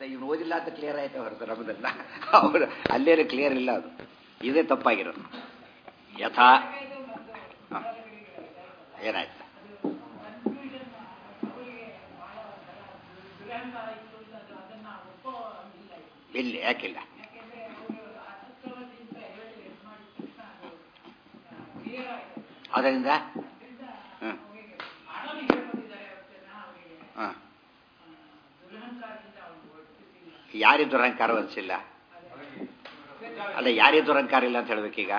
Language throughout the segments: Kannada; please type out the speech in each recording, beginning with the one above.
ಇವನು ಓದಿಲ್ಲ ಅಂತ ಕ್ಲಿಯರ್ ಆಯ್ತು ಹೊರತು ನಮ್ಮದಲ್ಲ ಅವರು ಅಲ್ಲೇನು ಕ್ಲಿಯರ್ ಇಲ್ಲ ಅದು ಇದೇ ತಪ್ಪಾಗಿರೋದು ಯಥಾ ಹ. ಏನಾಯ್ತು ಇಲ್ಲಿ ಯಾಕಿಲ್ಲ ಅದರಿಂದ ಹ್ಮ್. ಹ. ಯಾರಿಗೆ ದುರಹಂಕಾರ ಅನಿಸಿಲ್ಲ ಅಲ್ಲ ಯಾರಿಗೆ ದುರಹಂಕಾರ ಇಲ್ಲ ಅಂತ ಹೇಳ್ಬೇಕೀಗ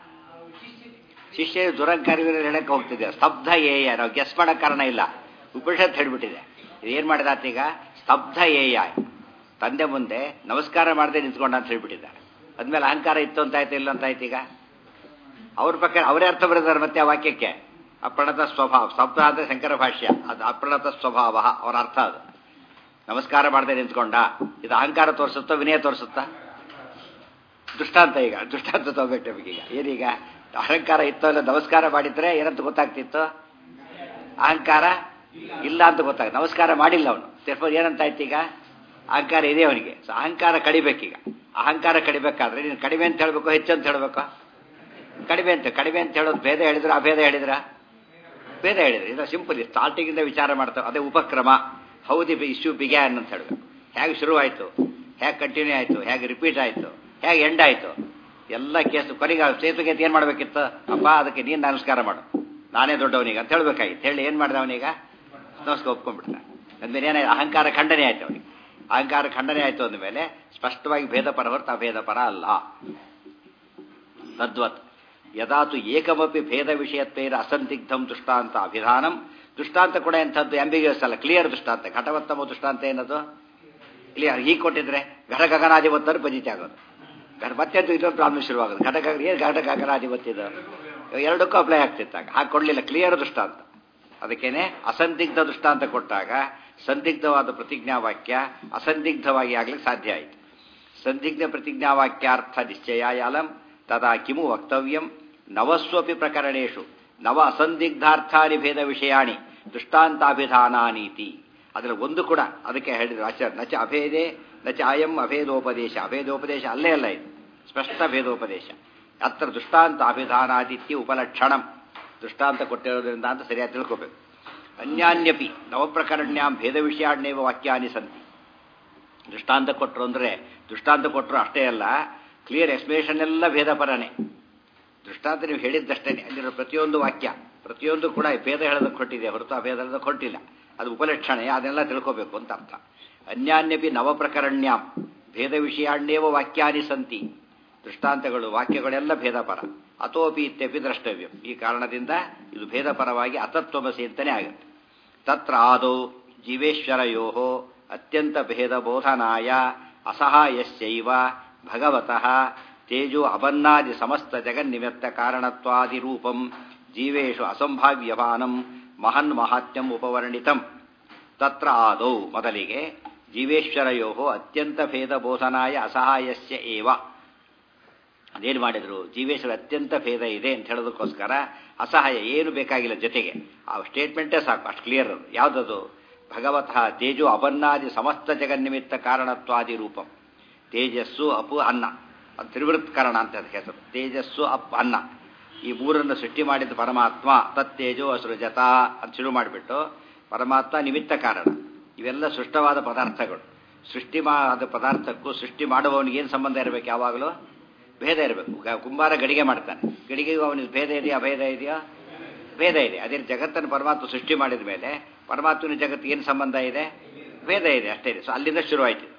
ಶಿಷ್ಯ ದುರಹಂಕಾರಿ ಹೇಳಕ್ಕೆ ಹೋಗ್ತಿದ್ದೆ ಸ್ತಬ್ಧ ಏಯ ನಾವು ಗೆಸ್ ಮಾಡಕ್ ಕಾರಣ ಇಲ್ಲ ಉಪನಿಷತ್ ಹೇಳ್ಬಿಟ್ಟಿದೆ ಏನ್ ಮಾಡಿದ ಈಗ ಸ್ತಬ್ಧ ಏಯ ತಂದೆ ಮುಂದೆ ನಮಸ್ಕಾರ ಮಾಡದೆ ನಿಂತ್ಕೊಂಡ ಅಂತ ಹೇಳ್ಬಿಟ್ಟಿದ್ದಾರೆ ಅದ್ಮೇಲೆ ಅಹಂಕಾರ ಇತ್ತು ಅಂತ ಆಯ್ತು ಇಲ್ಲ ಅಂತ ಆಯ್ತು ಈಗ ಅವ್ರ ಪ್ರಕಾರ ಅವರೇ ಅರ್ಥ ಬರೆದಾರೆ ಮತ್ತೆ ಆ ವಾಕ್ಯಕ್ಕೆ ಅಪ್ರಣತ ಸ್ವಭಾವ ಸ್ತಬ್ಧ ಅಂದ್ರೆ ಶಂಕರ ಭಾಷ್ಯ ಅದು ಅಪ್ರಣತ ಸ್ವಭಾವ ಅವರ ಅರ್ಥ ಅದು ನಮಸ್ಕಾರ ಮಾಡದೆ ನಿಂತ್ಕೊಂಡ ಇದು ಅಹಂಕಾರ ತೋರಿಸುತ್ತಾ ವಿನಯ ತೋರಿಸುತ್ತಾ ದೃಷ್ಟಾಂತ ಈಗ ದೃಷ್ಟಾಂತ ತಗೋಬೇಕು ನಮಗೀಗ ಏನೀಗ ಅಹಂಕಾರ ಇತ್ತು ಅಲ್ಲ ನಮಸ್ಕಾರ ಮಾಡಿದ್ರೆ ಏನಂತ ಗೊತ್ತಾಗ್ತಿತ್ತು ಅಹಂಕಾರ ಇಲ್ಲ ಅಂತ ಗೊತ್ತಾಗ ನಮಸ್ಕಾರ ಮಾಡಿಲ್ಲ ಅವನು ತರ್ಫೋರ್ ಏನಂತ ಆಯ್ತು ಈಗ ಅಹಂಕಾರ ಇದೆ ಅವನಿಗೆ ಸೊ ಅಹಂಕಾರ ಕಡಿಬೇಕೀಗ ಅಹಂಕಾರ ಕಡಿಬೇಕಾದ್ರೆ ನೀನು ಕಡಿಮೆ ಅಂತ ಹೇಳ್ಬೇಕು ಹೆಚ್ಚು ಅಂತ ಹೇಳ್ಬೇಕು ಕಡಿಮೆ ಅಂತ ಕಡಿಮೆ ಅಂತ ಹೇಳೋದು ಭೇದ ಹೇಳಿದ್ರ ಅಭೇದ ಹೇಳಿದ್ರ ಭೇದ ಹೇಳಿದ್ರೆ ಇದು ಸಿಂಪಲ್ ಸ್ಟಾರ್ಟಿಂಗಿಂದ ವಿಚಾರ ಮಾಡ್ತಾವೆ ಅದೇ ಉಪಕ್ರಮ ಹೌದಿ ಇಶ್ಯೂ ಬಿಗ್ಯಾನ್ ಅಂತ ಹೇಳಬೇಕು ಹೇಗೆ ಶುರುವಾಯಿತು ಹೇಗೆ ಕಂಟಿನ್ಯೂ ಆಯಿತು ಹೇಗೆ ರಿಪೀಟ್ ಆಯಿತು ಹೇಗೆ ಎಂಡ್ ಆಯಿತು ಎಲ್ಲ ಕೇಸು ಕೊನೆಗೆ ಸೇತುಗೆ ಏನು ಮಾಡಬೇಕಿತ್ತು ಅಪ್ಪ ಅದಕ್ಕೆ ನೀನು ನಮಸ್ಕಾರ ಮಾಡು ನಾನೇ ದೊಡ್ಡವನಿಗೆ ಅಂತ ಹೇಳ್ಬೇಕಾಗಿತ್ತು ಹೇಳಿ ಏನು ಮಾಡಿದ ಅವನೀಗ ನಮಸ್ಕಾರ ಒಪ್ಕೊಂಡ್ಬಿಡ್ತ ಅಂದ್ಮೇಲೆ ಏನಾಯ್ತು ಅಹಂಕಾರ ಖಂಡನೆ ಆಯ್ತು ಅವನಿಗೆ ಅಹಂಕಾರ ಖಂಡನೆ ಆಯ್ತು ಅಂದಮೇಲೆ ಸ್ಪಷ್ಟವಾಗಿ ಭೇದ ಪರ ಹೊರತು ಅಭೇದ ಪರ ಅಲ್ಲ ತದ್ವತ್ ಯದಾತು ಏಕಮಪಿ ಭೇದ ವಿಷಯತ್ವೇನ ಅಸಂದಿಗ್ಧಂ ದೃಷ್ಟಾಂತ ಅಭಿಧಾನಂ ದೃಷ್ಟಾಂತ ಕೂಡ ಎಂಥದ್ದು ಆಂಬಿಗ್ಯೂಸ್ ಅಲ್ಲ ಕ್ಲಿಯರ್ ದೃಷ್ಟಾಂತ ಘಟವತ್ತಮ ದೃಷ್ಟಾಂತ ಏನದು ಕ್ಲಿಯರ್ ಹೀಗೆ ಕೊಟ್ಟಿದ್ರೆ ಘಟ ಗಗನಾಧಿಪತ್ತರು ಪಜಿತಿ ಆಗೋದು ಘಟ ಮತ್ತೆ ಅದು ಇದೊಂದು ಪ್ರಾಬ್ಲಮ್ ಶುರುವಾಗೋದು ಘಟ ಗಗ ಏನು ಘಟ ಗಗನಾಧಿಪತ್ಯದು ಎರಡಕ್ಕೂ ಅಪ್ಲೈ ಆಗ್ತಿತ್ತಾಗ ಹಾಗೆ ಕೊಡಲಿಲ್ಲ ಕ್ಲಿಯರ್ ದೃಷ್ಟಾಂತ ಅದಕ್ಕೇನೆ ಅಸಂದಿಗ್ಧ ದೃಷ್ಟಾಂತ ಕೊಟ್ಟಾಗ ಸಂದಿಗ್ಧವಾದ ಪ್ರತಿಜ್ಞಾವಾಕ್ಯ ಅಸಂದಿಗ್ಧವಾಗಿ ಆಗ್ಲಿಕ್ಕೆ ಸಾಧ್ಯ ಆಯಿತು ಸಂದಿಗ್ಧ ಪ್ರತಿಜ್ಞಾವಾಕ್ಯಾರ್ಥ ನಿಶ್ಚಯಾಲಂ ತದಾ ಕಿಮು ವಕ್ತವ್ಯಂ ನವಸ್ವಪಿ ಪ್ರಕರಣೇಶು ನವ ಅಸಂದಿಗ್ಧಾರ್ಥಾನಿ ಭೇದ ವಿಷಯಾಣಿ ದೃಷ್ಟಾಂತಾಭಿಧಾನಾನೀತಿ ಅದರಲ್ಲಿ ಒಂದು ಕೂಡ ಅದಕ್ಕೆ ಹೇಳಿದ್ರು ಆಚಾರ್ಯ ನಚ ಅಭೇದೇ ನಚ ಅಯಂ ಅಭೇದೋಪದೇಶ ಅಭೇದೋಪದೇಶ ಅಲ್ಲೇ ಅಲ್ಲ ಇದು ಸ್ಪಷ್ಟ ಭೇದೋಪದೇಶ ಅತ್ರ ದೃಷ್ಟಾಂತ ಅಭಿಧಾನಾದಿತ್ಯ ಉಪಲಕ್ಷಣಂ ದೃಷ್ಟಾಂತ ಕೊಟ್ಟಿರೋದ್ರಿಂದ ಅಂತ ಸರಿಯಾಗಿ ತಿಳ್ಕೋಬೇಕು ಅನ್ಯಾನ್ಯಪಿ ನವಪ್ರಕರಣ್ಯಾಂ ಭೇದ ವಿಷಯಾಣ್ಯವ ವಾಕ್ಯಾನಿ ಸಂತಿ ದೃಷ್ಟಾಂತ ಕೊಟ್ಟರು ಅಂದರೆ ದೃಷ್ಟಾಂತ ಕೊಟ್ಟರು ಅಷ್ಟೇ ಅಲ್ಲ ಕ್ಲಿಯರ್ ಎಕ್ಸ್ಪ್ಲೇಷನ್ ಎಲ್ಲ ಭೇದ ಪರನೇ ದೃಷ್ಟಾಂತ ನೀವು ಹೇಳಿದ್ದಷ್ಟೇ ಅಲ್ಲಿರೋ ಪ್ರತಿಯೊಂದು ವಾಕ್ಯ ಪ್ರತಿಯೊಂದು ಕೂಡ ಭೇದ ಹೇಳೋದಕ್ಕೆ ಕೊಟ್ಟಿದೆ ಹೊರತು ಆ ಭೇದ ಹೇಳೋದಕ್ಕೆ ಕೊಟ್ಟಿಲ್ಲ ಅದು ಉಪಲಕ್ಷಣೆ ಅದನ್ನೆಲ್ಲ ತಿಳ್ಕೋಬೇಕು ಅಂತ ಅರ್ಥ ಅನ್ಯಾನ್ಯಪಿ ನವಪ್ರಕರಣ್ಯಾಂ ಭೇದ ವಿಷಯಾಣ್ಯವ ವಾಕ್ಯಾನಿ ಸಂತಿ ದೃಷ್ಟಾಂತಗಳು ವಾಕ್ಯಗಳೆಲ್ಲ ಭೇದಪರ ಅಥೋಪಿ ಇತ್ಯಪಿ ದ್ರಷ್ಟವ್ಯಂ ಈ ಕಾರಣದಿಂದ ಇದು ಭೇದಪರವಾಗಿ ಅತತ್ವಮಸಿ ಅಂತಾನೆ ಆಗುತ್ತೆ ತತ್ರ ಆದೌ ಜೀವೇಶ್ವರಯೋ ಅತ್ಯಂತ ಭೇದ ಬೋಧನಾಯ ಅಸಹಾಯಶ್ಚೈವ ಭಗವತಃ ತೇಜೋ ಅಬನ್ನಾದಿ ಸಮಸ್ತ ಜಗನ್ನಿಮಿತ್ತ ಕಾರಣತ್ವಾದಿ ರೂಪಂ ಜೀವೇಶು ಅಸಂಭಾವ್ಯಮಾನಂ ಮಹನ್ ಮಹಾತ್ಮ್ಯಂ ಉಪವರ್ಣಿತಂ ತತ್ರ ಆದೌ ಮೊದಲಿಗೆ ಜೀವೇಶ್ವರಯೋ ಅತ್ಯಂತ ಭೇದ ಬೋಧನಾಯ ಅಸಹಾಯಸ್ಯ ಏವ ಅದೇನು ಮಾಡಿದ್ರು ಜೀವೇಶ್ವರ ಅತ್ಯಂತ ಭೇದ ಇದೆ ಅಂತ ಹೇಳೋದಕ್ಕೋಸ್ಕರ ಅಸಹಾಯ ಏನು ಬೇಕಾಗಿಲ್ಲ ಜೊತೆಗೆ ಆ ಸ್ಟೇಟ್ಮೆಂಟೇ ಸಾಕು ಅಷ್ಟು ಕ್ಲಿಯರ್ ಅದು ಯಾವುದದು ಭಗವತಃ ತೇಜೋ ಅಪನ್ನಾದಿ ಸಮಸ್ತ ಜಗನ್ನಿಮಿತ್ತ ಕಾರಣತ್ವಾದಿ ರೂಪಂ ತೇಜಸ್ಸು ಅಪು ಅನ್ನ ಅದು ತ್ರಿವೃತ್ಕರಣ ಅಂತ ಅದಕ್ಕೆ ಹೆಸರು ತೇಜಸ್ಸು ಅಪ್ ಅನ್ನ ಈ ಮೂರನ್ನು ಸೃಷ್ಟಿ ಮಾಡಿದ ಪರಮಾತ್ಮ ತತ್ತೇಜೋ ಅಸೃಜತ ಅಂತ ಶುರು ಮಾಡಿಬಿಟ್ಟು ಪರಮಾತ್ಮ ನಿಮಿತ್ತ ಕಾರಣ ಇವೆಲ್ಲ ಸೃಷ್ಟವಾದ ಪದಾರ್ಥಗಳು ಸೃಷ್ಟಿ ಮಾದ ಪದಾರ್ಥಕ್ಕೂ ಸೃಷ್ಟಿ ಮಾಡುವವನಿಗೆ ಏನು ಸಂಬಂಧ ಇರಬೇಕು ಯಾವಾಗಲೂ ಭೇದ ಇರಬೇಕು ಕುಂಬಾರ ಗಡಿಗೆ ಮಾಡ್ತಾನೆ ಗಡಿಗೆಗೂ ಅವನಿಗೆ ಭೇದ ಇದೆಯಾ ಅಭೇದ ಇದೆಯಾ ಭೇದ ಇದೆ ಅದೇ ಪರಮಾತ್ಮ ಪರಮಾತ್ಮ ಸೃಷ್ಟಿ ಮಾಡಿದ ಮೇಲೆ ಪರಮಾತ್ಮನ ಜಗತ್ತಿಗೆ ಏನು ಸಂಬಂಧ ಇದೆ ಭೇದ ಇದೆ ಅಷ್ಟೇ ಇದೆ ಸೊ ಅಲ್ಲಿಂದ ಶುರುವಾಯಿತು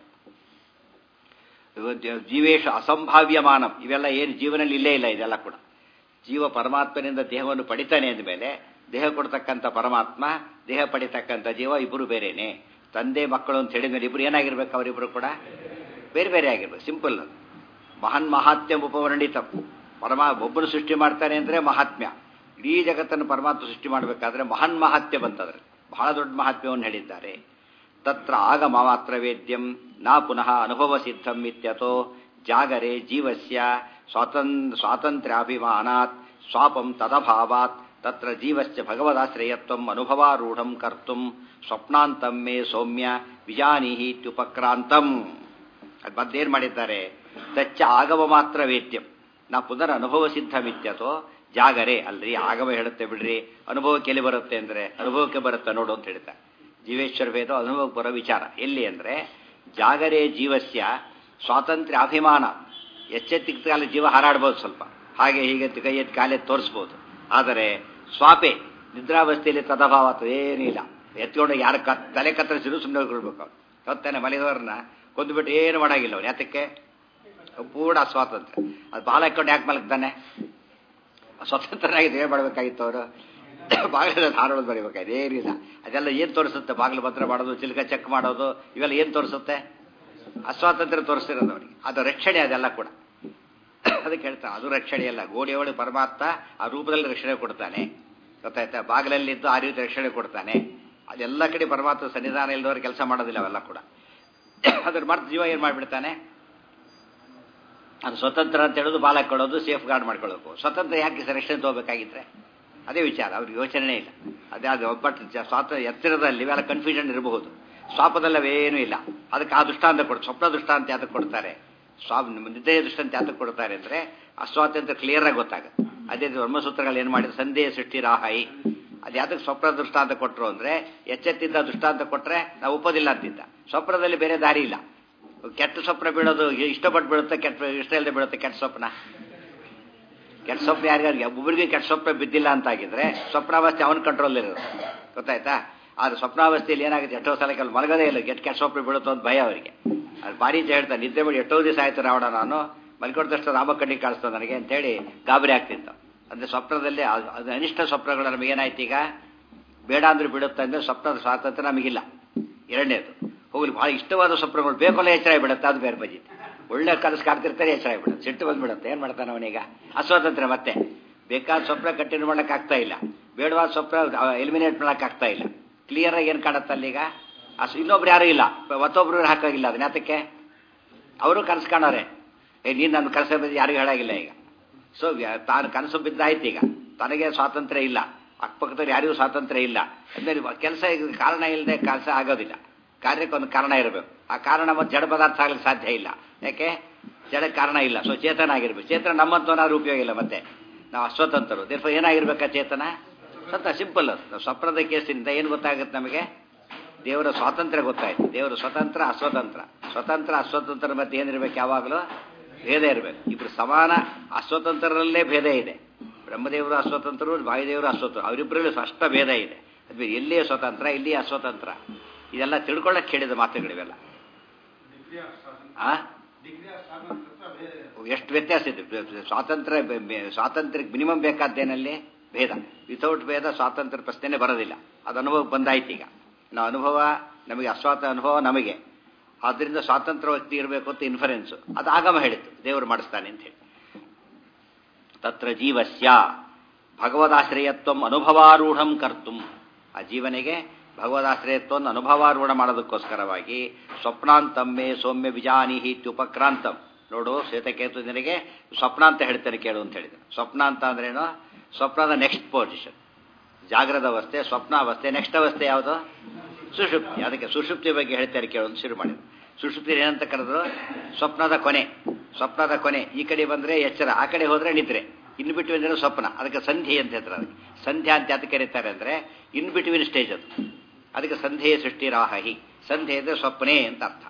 ಜೀವೇಶ ಅಸಂಭಾವ್ಯಮಾನಂ ಇವೆಲ್ಲ ಏನು ಜೀವನದಲ್ಲಿ ಇಲ್ಲೇ ಇಲ್ಲ ಇದೆಲ್ಲ ಕೂಡ ಜೀವ ಪರಮಾತ್ಮನಿಂದ ದೇಹವನ್ನು ಪಡಿತಾನೆ ಅಂದಮೇಲೆ ದೇಹ ಕೊಡ್ತಕ್ಕಂಥ ಪರಮಾತ್ಮ ದೇಹ ಪಡಿತಕ್ಕಂಥ ಜೀವ ಇಬ್ಬರು ಬೇರೆನೆ ತಂದೆ ಮಕ್ಕಳು ಅಂತ ಹೇಳಿದ ಮೇಲೆ ಇಬ್ಬರು ಏನಾಗಿರ್ಬೇಕು ಅವರಿಬ್ಬರು ಕೂಡ ಬೇರೆ ಬೇರೆ ಆಗಿರ್ಬೇಕು ಸಿಂಪಲ್ ಅದು ಮಹಾನ್ ಮಹಾತ್ಮ್ಯ ಉಪವರ್ಣಿತ ಪರಮಾ ಒಬ್ಬನು ಸೃಷ್ಟಿ ಮಾಡ್ತಾನೆ ಅಂದರೆ ಮಹಾತ್ಮ್ಯ ಇಡೀ ಜಗತ್ತನ್ನು ಪರಮಾತ್ಮ ಸೃಷ್ಟಿ ಮಾಡಬೇಕಾದ್ರೆ ಮಹಾನ್ ಮಹಾತ್ಮ್ಯ ಬಂತದ್ರೆ ಬಹಳ ದೊಡ್ಡ ಮಹಾತ್ಮ್ಯವನ್ನು ಹೇಳಿದ್ದಾರೆ ತತ್ರ ಆಗಮ ಮಾತ್ರ ವೇದ್ಯಂ ನಾ ಪುನಃ ಅನುಭವ ಸಿದ್ಧಂ ಇತ್ಯತೋ ಜಾಗರೆ ಜೀವಸ್ಯ ಸ್ವಾತಂ ಸ್ವಾತಂತ್ರ್ಯಾಭಿಮಾನಾತ್ ಸ್ವಾಪಂ ತದಭಾವಾತ್ ತತ್ರ ಜೀವಶ್ಚ ಭಗವದಾಶ್ರಯತ್ವಂ ಅನುಭವಾರೂಢಂ ಕರ್ತುಂ ಸ್ವಪ್ನಾಂತಂ ಮೇ ಸೌಮ್ಯ ವಿಜಾನೀಹಿ ಇತ್ಯುಪಕ್ರಾಂತಂ ಅದು ಮತ್ತೇನು ಮಾಡಿದ್ದಾರೆ ತಚ್ಚ ಆಗಮ ಮಾತ್ರ ವೇದ್ಯಂ ನಾ ಪುನರ್ ಅನುಭವ ಸಿದ್ಧಮಿತ್ಯತೋ ಜಾಗರೆ ಅಲ್ರಿ ಆಗಮ ಹೇಳುತ್ತೆ ಬಿಡ್ರಿ ಅನುಭವಕ್ಕೆ ಎಲ್ಲಿ ಬರುತ್ತೆ ಅಂದ್ರೆ ಅನುಭವಕ್ಕೆ ಬರುತ್ತೆ ನೋಡು ಅಂತ ಹೇಳ್ತಾರೆ ಜೀವೇಶ್ವರ ಭೇದ ಅನುಭವಕ್ಕೆ ಬರೋ ವಿಚಾರ ಎಲ್ಲಿ ಅಂದ್ರೆ ಜಾಗರೇ ಜೀವಸ್ಯ ಸ್ವಾತಂತ್ರ್ಯ ಅಭಿಮಾನ ಎಚ್ಚೆತ್ತಿದ ಕಾಲ ಜೀವ ಹಾರಾಡ್ಬೋದು ಸ್ವಲ್ಪ ಹಾಗೆ ಹೀಗೆ ಕೈ ಎತ್ತಿ ಕಾಲೆತ್ತಿ ತೋರಿಸ್ಬೋದು ಆದರೆ ಸ್ವಾಪೆ ನಿದ್ರಾವಸ್ಥೆಯಲ್ಲಿ ತದಭಾವ ಏನಿಲ್ಲ ಎತ್ಕೊಂಡು ಯಾರ ಕ ತಲೆ ಕತ್ತರಿಸಿದ್ರು ಸುಮ್ಮನೆ ಕೊಡ್ಬೇಕು ಅವ್ನು ಹೊತ್ತಾನೆ ಮಲಗಿದವ್ರನ್ನ ಕೊಂದುಬಿಟ್ಟು ಏನು ಮಾಡಾಗಿಲ್ಲ ಅವ್ನು ಯಾತಕ್ಕೆ ಪೂರ್ಣ ಸ್ವಾತಂತ್ರ್ಯ ಅದು ಬಾಲ ಹಾಕೊಂಡು ಯಾಕೆ ಮಲಗ್ತಾನೆ ಸ್ವತಂತ್ರನಾಗಿ ಏನು ಮಾಡಬೇಕಾಗಿತ್ತು ಅವರು ಬಾಗಿಲ ಹಾರೋದು ಬರೀಬೇಕಾಗಿದೆ ಏನಿಲ್ಲ ಅದೆಲ್ಲ ಏನು ತೋರಿಸುತ್ತೆ ಬಾಗಿಲು ಭದ್ರ ಮಾಡೋದು ಚಿಲ್ಕ ಚೆಕ್ ಮಾಡೋದು ಇವೆಲ್ಲ ಏನು ತೋರಿಸುತ್ತೆ ಅಸ್ವಾತಂತ್ರ್ಯ ತೋರಿಸ್ತಿರೋದು ಅವನಿಗೆ ಅದು ರಕ್ಷಣೆ ಅದೆಲ್ಲ ಕೂಡ ಅದಕ್ಕೆ ಹೇಳ್ತಾನೆ ಅದು ರಕ್ಷಣೆ ಅಲ್ಲ ಗೋಡೆಯೊಳಗೆ ಪರಮಾತ್ಮ ಆ ರೂಪದಲ್ಲಿ ರಕ್ಷಣೆ ಕೊಡ್ತಾನೆ ಗೊತ್ತಾಯ್ತಾ ಬಾಗಿಲಲ್ಲಿದ್ದು ಆ ರೀತಿ ರಕ್ಷಣೆ ಕೊಡ್ತಾನೆ ಅದೆಲ್ಲ ಕಡೆ ಪರಮಾತ್ಮ ಸನ್ನಿಧಾನ ಇಲ್ಲದವ್ರು ಕೆಲಸ ಮಾಡೋದಿಲ್ಲ ಅವೆಲ್ಲ ಕೂಡ ಅದ್ರ ಮರ್ತ ಜೀವ ಏನು ಮಾಡಿಬಿಡ್ತಾನೆ ಅದು ಸ್ವತಂತ್ರ ಅಂತ ಹೇಳೋದು ಬಾಲ ಕೊಡೋದು ಸೇಫ್ ಗಾರ್ಡ್ ಮಾಡ್ಕೊಳ್ಳೋಕು ಸ್ವತಂತ್ರ ಯಾಕೆ ರಕ್ಷಣೆ ತಗೋಬೇಕಾಗಿದ್ರೆ ಅದೇ ವಿಚಾರ ಅವ್ರಿಗೆ ಯೋಚನೆ ಇಲ್ಲ ಅದೇ ಅದು ಒಬ್ಬಟ್ಟು ಸ್ವಾತಂತ್ರ್ಯ ಎತ್ತರದಲ್ಲಿ ಇವೆಲ್ಲ ಕನ್ಫ್ಯೂಷನ್ ಇರಬಹುದು ಸ್ವಾಪದಲ್ಲವೇನೂ ಇಲ್ಲ ಅದಕ್ಕೆ ಆ ದೃಷ್ಟಾಂತ ಕೊಡ್ ಸ್ವಪ್ನ ದೃಷ್ಟಾಂತ ಯಾತಕ್ಕೆ ಕೊಡ್ತಾರೆ ಸ್ವಾ ನಿದ್ದೆಯ ದೃಷ್ಟಾಂತ ಯಾತಕ್ಕೆ ಕೊಡ್ತಾರೆ ಅಂದರೆ ಅಸ್ವಾತಂತ್ರ್ಯ ಕ್ಲಿಯರ್ ಆಗಿ ಗೊತ್ತಾಗುತ್ತೆ ಅದೇ ಬ್ರಹ್ಮಸೂತ್ರಗಳು ಏನು ಮಾಡಿದ್ರು ಸಂದೇಹ ಸೃಷ್ಟಿ ರಾಹಾಯಿ ಅದು ಯಾತಕ್ಕೆ ಸ್ವಪ್ನ ದೃಷ್ಟಾಂತ ಕೊಟ್ಟರು ಅಂದರೆ ಎಚ್ಚೆತ್ತಿದ್ದ ದೃಷ್ಟಾಂತ ಕೊಟ್ಟರೆ ನಾವು ಒಪ್ಪೋದಿಲ್ಲ ಅಂತಿದ್ದ ಸ್ವಪ್ನದಲ್ಲಿ ಬೇರೆ ದಾರಿ ಇಲ್ಲ ಕೆಟ್ಟ ಸ್ವಪ್ನ ಬೀಳೋದು ಇಷ್ಟಪಟ್ಟು ಬೀಳುತ್ತೆ ಕೆಟ್ಟ ಇಷ್ಟ ಇಲ್ಲದೆ ಬೀಳುತ್ತೆ ಕೆಟ್ಟ ಸ್ವಪ್ನ ಕೆಟ್ಟ ಸ್ವಪ್ನ ಯಾರಿಗಾರಿಗೆ ಒಬ್ಬರಿಗೆ ಕೆಟ್ಟ ಸ್ವಪ್ನ ಬಿದ್ದಿಲ್ಲ ಅಂತಾಗಿದ್ರೆ ಸ್ವಪ್ನಾವಸ್ಥೆ ಅವನ ಕಂಟ್ರೋಲ್ ಇರೋದು ಗೊತ್ತಾಯ್ತಾ ಆದ್ರೆ ಸ್ವಪ್ನಾವಸ್ಥೆಯಲ್ಲಿ ಏನಾಗುತ್ತೆ ಎಷ್ಟೋ ಸಲ ಕೆಲವು ಮಲಗದೇ ಇಲ್ಲ ಕೆಟ್ಟ ಕೆಟ್ಟ ಸ್ವಪ್ನ ಬೀಳುತ್ತೋ ಅಂತ ಭಯ ಅವರಿಗೆ ಅದು ಭಾರಿ ಹೇಳ್ತಾರೆ ನಿದ್ದೆ ಮಾಡಿ ಎಷ್ಟೋ ದಿವಸ ಆಯ್ತು ರಾವಣ ನಾನು ಮಲ್ಕೊಡ್ದಷ್ಟು ರಾಮ ಕಣ್ಣಿಗೆ ಕಾಣಿಸ್ತದೆ ನನಗೆ ಅಂತೇಳಿ ಗಾಬರಿ ಆಗ್ತಿತ್ತು ಅಂದರೆ ಸ್ವಪ್ನದಲ್ಲಿ ಅದು ಅನಿಷ್ಟ ಸ್ವಪ್ನಗಳು ನಮಗೇನಾಯ್ತು ಈಗ ಬೇಡ ಅಂದ್ರೆ ಬಿಡುತ್ತೆ ಅಂದರೆ ಸ್ವಪ್ನದ ಸ್ವಾತಂತ್ರ್ಯ ನಮಗಿಲ್ಲ ಎರಡನೇದು ಹೋಗ್ಲಿ ಭಾಳ ಇಷ್ಟವಾದ ಸ್ವಪ್ನಗಳು ಬೇಕಲ್ಲ ಎಚ್ಚರ ಬಿಡುತ್ತೆ ಅದು ಬೇರೆ ಬಜಿತ್ತು ಒಳ್ಳೆ ಕನಸು ಕಾಡ್ತಿರ್ತಾರೆ ಎಚ್ಚರ ಬಿಡುತ್ತೆ ಸಿಟ್ಟು ಬಂದ್ಬಿಡುತ್ತೆ ಏನು ಮಾಡ್ತಾನೆ ಅವನೀಗ ಅಸ್ವಾತಂತ್ರ್ಯ ಮತ್ತೆ ಬೇಕಾದ ಸ್ವಪ್ನ ಕಂಟಿನ್ಯೂ ಮಾಡಕ್ ಆಗ್ತಾ ಇಲ್ಲ ಬೇಡವಾದ ಸ್ವಪ್ನ ಎಲಿಮಿನೇಟ್ ಮಾಡಕ್ ಆಗ್ತಾ ಇಲ್ಲ ಕ್ಲಿಯರ್ ಆಗಿ ಏನು ಕಾಣುತ್ತೆ ಅಲ್ಲೀಗ ಅಸ್ ಇನ್ನೊಬ್ರು ಯಾರು ಇಲ್ಲ ಮತ್ತೊಬ್ರು ಹಾಕಾಗಿಲ್ಲ ಅದನ್ನ ಯಾತಕ್ಕೆ ಅವರು ಕನಸು ಕಾಣೋರೆ ಏ ನೀನು ನನ್ನ ಕನಸು ಬಿದ್ದು ಯಾರಿಗೂ ಹೇಳಾಗಿಲ್ಲ ಈಗ ಸೊ ತಾನು ಕನಸು ಬಿದ್ದಾಯ್ತು ಈಗ ತನಗೆ ಸ್ವಾತಂತ್ರ್ಯ ಇಲ್ಲ ಅಕ್ಕಪಕ್ಕದವ್ರು ಯಾರಿಗೂ ಸ್ವಾತಂತ್ರ್ಯ ಇಲ್ಲ ಅಂದರೆ ಕೆಲಸ ಕಾರಣ ಇಲ್ಲದೆ ಕೆಲಸ ಆಗೋದಿಲ್ಲ ಕಾರ್ಯಕ್ಕೆ ಒಂದು ಕಾರಣ ಇರಬೇಕು ಆ ಕಾರಣ ಮತ್ತು ಜಡ ಪದಾರ್ಥ ಆಗ್ಲಿಕ್ಕೆ ಸಾಧ್ಯ ಇಲ್ಲ ಯಾಕೆ ಜಡ ಕಾರಣ ಇಲ್ಲ ಸೊ ಚೇತನ ಆಗಿರ್ಬೇಕು ಚೇತನ ನಮ್ಮಂತವನಾದ್ರೂ ಉಪಯೋಗ ಇಲ್ಲ ಮತ್ತೆ ನಾವು ಅಸ್ವತಂತ್ರರು ದೇರ್ಫ ಏನಾಗಿರ್ಬೇಕಾ ಚೇತನ ಸ್ವಲ್ಪ ಸಿಂಪಲ್ ಅದು ಸ್ವಪ್ನದ ಕೇಸಿನಿಂದ ಏನು ಗೊತ್ತಾಗುತ್ತೆ ನಮಗೆ ದೇವರ ಸ್ವಾತಂತ್ರ್ಯ ಗೊತ್ತಾಯ್ತು ದೇವರು ಸ್ವತಂತ್ರ ಅಸ್ವತಂತ್ರ ಸ್ವತಂತ್ರ ಅಸ್ವತಂತ್ರ ಮತ್ತೆ ಏನಿರ್ಬೇಕು ಯಾವಾಗಲೂ ಭೇದ ಇರಬೇಕು ಇಬ್ರು ಸಮಾನ ಅಸ್ವತಂತ್ರರಲ್ಲೇ ಭೇದ ಇದೆ ಬ್ರಹ್ಮದೇವರು ಅಸ್ವತಂತ್ರರು ವಾಯುದೇವರು ಅಸ್ವತಂತ್ರ ಅವರಿಬ್ಬರಲ್ಲಿ ಸ್ಪಷ್ಟ ಭೇದ ಇದೆ ಅದು ಎಲ್ಲಿ ಸ್ವತಂತ್ರ ಇಲ್ಲಿ ಅಸ್ವತಂತ್ರ ಇದೆಲ್ಲ ತಿಳ್ಕೊಳ್ಳಕ್ಕೆ ಹೇಳಿದ ಮಾತುಗಳಿವೆಲ್ಲ ಆ ಎಷ್ಟು ವ್ಯತ್ಯಾಸ ಇದೆ ಸ್ವಾತಂತ್ರ್ಯ ಸ್ವಾತಂತ್ರ್ಯಕ್ಕೆ ಮಿನಿಮಮ್ ಬೇಕಾದ್ದೇನಲ್ಲಿ ಭೇದ ವಿತೌಟ್ ಭೇದ ಸ್ವಾತಂತ್ರ್ಯ ಪ್ರಶ್ನೆನೇ ಬರೋದಿಲ್ಲ ಅದು ಅನುಭವ ಬಂದಾಯ್ತು ಈಗ ನಾವು ಅನುಭವ ನಮಗೆ ಅಸ್ವಾತ ಅನುಭವ ನಮಗೆ ಆದ್ದರಿಂದ ಸ್ವಾತಂತ್ರ್ಯ ವ್ಯಕ್ತಿ ಇರಬೇಕು ಅಂತ ಇನ್ಫರೆನ್ಸು ಅದು ಆಗಮ ಹೇಳಿತ್ತು ದೇವರು ಮಾಡಿಸ್ತಾನೆ ಅಂತ ಹೇಳಿ ತತ್ರ ಜೀವಸ್ಯ ಭಗವದಾಶ್ರಯತ್ವ ಅನುಭವಾರೂಢಂ ಕರ್ತು ಆ ಜೀವನಿಗೆ ಭಗವದಾಶ್ರಯತ್ವವನ್ನು ಅನುಭವಾರೂಢ ಮಾಡೋದಕ್ಕೋಸ್ಕರವಾಗಿ ಸ್ವಪ್ನಾಂತಮ್ಮೆ ಸೌಮ್ಯ ವಿಜಾನಿಹಿ ಇತ್ಯುಪಕ್ರಾಂತಂ ನೋಡು ಶ್ವೇತಕೇತು ನಿನಗೆ ಸ್ವಪ್ನ ಅಂತ ಹೇಳ್ತೇನೆ ಕೇಳು ಅಂತ ಹೇಳಿದ್ರು ಸ್ವಪ್ನ ಅಂತ ಅಂದ್ರೇನು ಸ್ವಪ್ನದ ನೆಕ್ಸ್ಟ್ ಪೊಸಿಷನ್ ಜಾಗ್ರದ ಅವಸ್ಥೆ ಸ್ವಪ್ನ ಅವಸ್ಥೆ ನೆಕ್ಸ್ಟ್ ಅವಸ್ಥೆ ಯಾವುದು ಸುಷುಪ್ತಿ ಅದಕ್ಕೆ ಸುಷುಪ್ತಿ ಬಗ್ಗೆ ಹೇಳ್ತಾರೆ ಕೇಳು ಅಂತ ಶುರು ಮಾಡಿದ್ರು ಸುಷುಪ್ತಿ ಏನಂತ ಕರೆದ್ರು ಸ್ವಪ್ನದ ಕೊನೆ ಸ್ವಪ್ನದ ಕೊನೆ ಈ ಕಡೆ ಬಂದರೆ ಎಚ್ಚರ ಆ ಕಡೆ ಹೋದರೆ ನಿದ್ರೆ ಇನ್ ಬಿಟ್ವೀನ್ ಅಂದ್ರೆ ಸ್ವಪ್ನ ಅದಕ್ಕೆ ಸಂಧಿ ಅಂತ ಹೇಳ್ತಾರೆ ಅದಕ್ಕೆ ಸಂಧ್ಯಾ ಅಂತ ಯಾತಕ್ಕೆ ಕರೀತಾರೆ ಅಂದರೆ ಇನ್ ಬಿಟ್ವೀನ್ ಸ್ಟೇಜ್ ಅದು ಅದಕ್ಕೆ ಸಂಧ್ಯೆ ಸೃಷ್ಟಿ ರಾಹಿ ಸಂಧ್ಯೆ ಅಂದರೆ ಸ್ವಪ್ನೇ ಅಂತ ಅರ್ಥ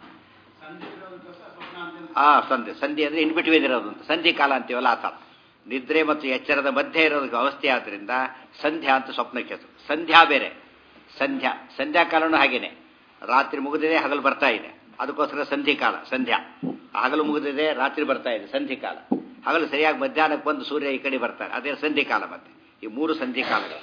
ಆ ಸಂಧಿ ಸಂಧಿ ಅಂದರೆ ಇನ್ ಬಿಟ್ವೀನ್ ಇರೋದು ಅಂತ ಸಂಧಿ ಕಾಲ ಅಂತೀವಲ್ಲ ಆ ಥರ ನಿದ್ರೆ ಮತ್ತು ಎಚ್ಚರದ ಮಧ್ಯೆ ಇರೋದಕ್ಕೆ ಅವಸ್ಥೆ ಆದ್ದರಿಂದ ಸಂಧ್ಯಾ ಅಂತ ಸ್ವಪ್ನಕ್ಕೆ ಹೆಸರು ಸಂಧ್ಯಾ ಬೇರೆ ಸಂಧ್ಯಾ ಸಂಧ್ಯಾಕಾಲನೂ ಹಾಗೇನೆ ರಾತ್ರಿ ಮುಗಿದಿದೆ ಹಗಲು ಬರ್ತಾ ಇದೆ ಅದಕ್ಕೋಸ್ಕರ ಸಂಧಿಕಾಲ ಸಂಧ್ಯಾ ಹಗಲು ಮುಗಿದಿದೆ ರಾತ್ರಿ ಬರ್ತಾ ಇದೆ ಸಂಧಿಕಾಲ ಹಗಲು ಸರಿಯಾಗಿ ಮಧ್ಯಾಹ್ನಕ್ಕೆ ಬಂದು ಸೂರ್ಯ ಈ ಕಡೆ ಬರ್ತಾರೆ ಅದೇ ಸಂಧಿಕಾಲ ಮತ್ತೆ ಈ ಮೂರು ಸಂಧಿಕಾಲಗಳು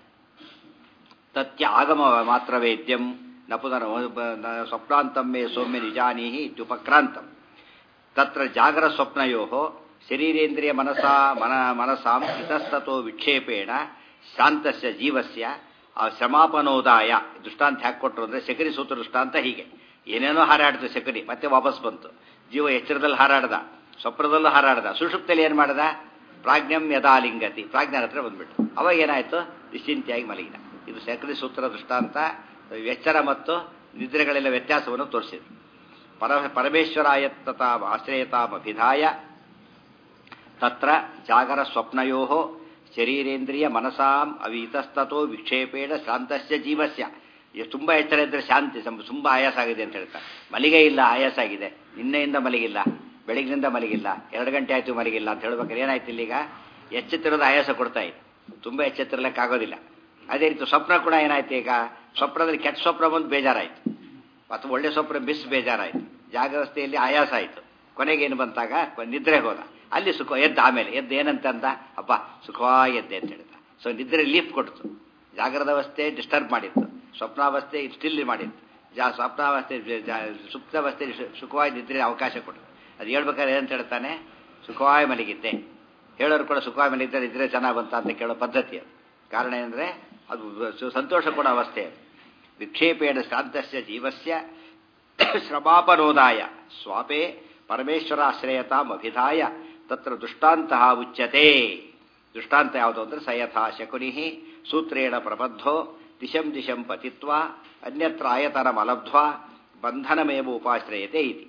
ತತ್ಯ ಆಗಮ ಮಾತ್ರ ವೇದ್ಯಂ ನಪುನರ ಸ್ವಪ್ನಾಂತಮ್ಮೆ ಸೌಮ್ಯ ನಿಜಾನೀಹಿ ಇತ್ಯುಪಕ್ರಾಂತಂ ತತ್ರ ಜಾಗರ ಸ್ವಪ್ನಯೋ ಶರೀರೇಂದ್ರಿಯ ಮನಸಾ ಮನ ಮನಸಾಂ ಇತಸ್ತತೋ ವಿಕ್ಷೇಪೇಣ ಶಾಂತಸ್ಯ ಜೀವಸ್ಯ ಆ ಶ್ರಮಾಪನೋದಾಯ ದೃಷ್ಟಾಂತ ಹ್ಯಾಕ್ ಕೊಟ್ಟರು ಅಂದರೆ ಶಕರಿ ಸೂತ್ರ ದೃಷ್ಟಾಂತ ಹೀಗೆ ಏನೇನೋ ಹಾರಾಡ್ತು ಶಕರಿ ಮತ್ತೆ ವಾಪಸ್ ಬಂತು ಜೀವ ಎಚ್ಚರದಲ್ಲಿ ಹಾರಾಡ್ದ ಸ್ವಪ್ನದಲ್ಲೂ ಹಾರಾಡ್ದ ಸುಷುಪ್ತಲ್ಲಿ ಏನು ಮಾಡ್ದ ಪ್ರಾಜ್ಞಂ ಯದಾಲಿಂಗತಿ ಪ್ರಾಜ್ಞರ ಹತ್ರ ಬಂದ್ಬಿಟ್ಟು ಅವಾಗ ಏನಾಯ್ತು ನಿಶ್ಚಿಂತೆಯಾಗಿ ಮಲಗಿದ ಇದು ಶಕರಿ ಸೂತ್ರ ದೃಷ್ಟಾಂತ ಎಚ್ಚರ ಮತ್ತು ನಿದ್ರೆಗಳೆಲ್ಲ ವ್ಯತ್ಯಾಸವನ್ನು ತೋರಿಸಿದ್ರು ಪರ ಪರಮೇಶ್ವರಾಯತ್ತತ ಆಶ್ರಯತಾಮಭಿಧಾಯ ತತ್ರ ಜಾಗರ ಸ್ವಪ್ನಯೋ ಶರೀರೇಂದ್ರಿಯ ಮನಸಾಂ ಅವೀತಸ್ತತೋ ವಿಕ್ಷೇಪೇಣ ಶಾಂತಸ್ಯ ಜೀವಸ್ಯ ಎಷ್ಟು ತುಂಬ ಎಚ್ಚರ ಇದ್ದರೆ ಶಾಂತಿ ಸಂ- ತುಂಬ ಆಯಾಸ ಆಗಿದೆ ಅಂತ ಹೇಳ್ತಾರೆ ಮಲಿಗೆ ಇಲ್ಲ ಆಯಾಸ ಆಗಿದೆ ನಿನ್ನೆಯಿಂದ ಮಲಗಿಲ್ಲ ಬೆಳಗಿನಿಂದ ಮಲಗಿಲ್ಲ ಎರಡು ಗಂಟೆ ಆಯಿತು ಮಲಗಿಲ್ಲ ಅಂತ ಹೇಳ್ಬೇಕಾದ್ರೆ ಏನಾಯ್ತು ಇಲ್ಲೀಗ ಎಚ್ಚೆತ್ತಿರೋದು ಆಯಾಸ ಕೊಡ್ತಾ ಇದೆ ತುಂಬ ಎಚ್ಚೆತ್ತಿರಲಿಕ್ಕಾಗೋದಿಲ್ಲ ಅದೇ ರೀತಿ ಸ್ವಪ್ನ ಕೂಡ ಏನಾಯ್ತು ಈಗ ಸ್ವಪ್ನದಲ್ಲಿ ಕೆಟ್ಟ ಸ್ವಪ್ನ ಬಂದು ಬೇಜಾರಾಯಿತು ಮತ್ತು ಒಳ್ಳೆ ಸ್ವಪ್ನ ಮಿಸ್ ಬೇಜಾರಾಯಿತು ಜಾಗ್ರವಸ್ಥೆಯಲ್ಲಿ ಆಯಾಸ ಆಯಿತು ಕೊನೆಗೆ ಏನು ಬಂತಾಗ ಕೊ- ನಿದ್ರೆ ಹೋದ ಅಲ್ಲಿ ಸುಖ ಎದ್ದ ಆಮೇಲೆ ಎದ್ದು ಏನಂತ ಅಂದ ಅಪ್ಪ ಸುಖವಾಗಿ ಎದ್ದೆ ಅಂತ ಹೇಳ್ದ ಸೊ ನಿದ್ರೆ ಲೀಫ್ ಕೊಡ್ತು ಜಾಗ್ರದ ಅವಸ್ಥೆ ಡಿಸ್ಟರ್ಬ್ ಮಾಡಿತ್ತು ಸ್ವಪ್ನಾವಸ್ಥೆ ಸ್ಟಿಲ್ ಮಾಡಿತ್ತು ಜಾ ಸ್ವಪ್ನಾವಸ್ಥೆ ಜ- ಜಾ- ಸುಪ್ತಾವಸ್ಥೆ ಸು- ಸುಖವಾಗಿ ನಿದ್ರೆ ಅವಕಾಶ ಕೊಟ್ಟು ಅದು ಹೇಳ್ಬೇಕಾದ್ರೆ ಏನಂತ ಹೇಳ್ತಾನೆ ಸುಖವಾಗಿ ಮಲಗಿದ್ದೆ ಹೇಳೋರು ಕೂಡ ಸುಖವಾಗಿ ಮಲಗಿದ್ದರೆ ನಿದ್ರೆ ಚೆನ್ನಾಗಿ ಬಂತ ಅಂತ ಕೇಳೋ ಪದ್ಧತಿ ಅದು ಕಾರಣ ಏನಂದರೆ ಅದು ಸು- ಸಂತೋಷ ಕೊಡೋ ಅವಸ್ಥೆ ಅದು ವಿಕ್ಷೇಪೇಣ ಶಾಂತಸ್ಯ ಜೀವಸ್ಯ ಶ್ರಮಾಪನೋದಾಯ ಸ್ವಾಪೇ ಪರಮೇಶ್ವರಾಶ್ರಯತಾಮಭಿಧಾಯ ತತ್ರ ದುಷ್ಟಾಂತಹ ಉಚ್ಯತೆ ದೃಷ್ಟಾಂತ ಯಾವುದು ಅಂದರೆ ಸಯಥಾ ಶಕುನಿ ಸೂತ್ರೇಣ ಪ್ರಬದ್ಧೋ ದಿಶಂ ದಿಶಂ ಪತಿತ್ವ ಅನ್ಯತ್ರ ಆಯತನಮಲಬ್ಧ್ವಾ ಬಂಧನಮೇವ ಉಪಾಶ್ರಯತೆ ಇತಿ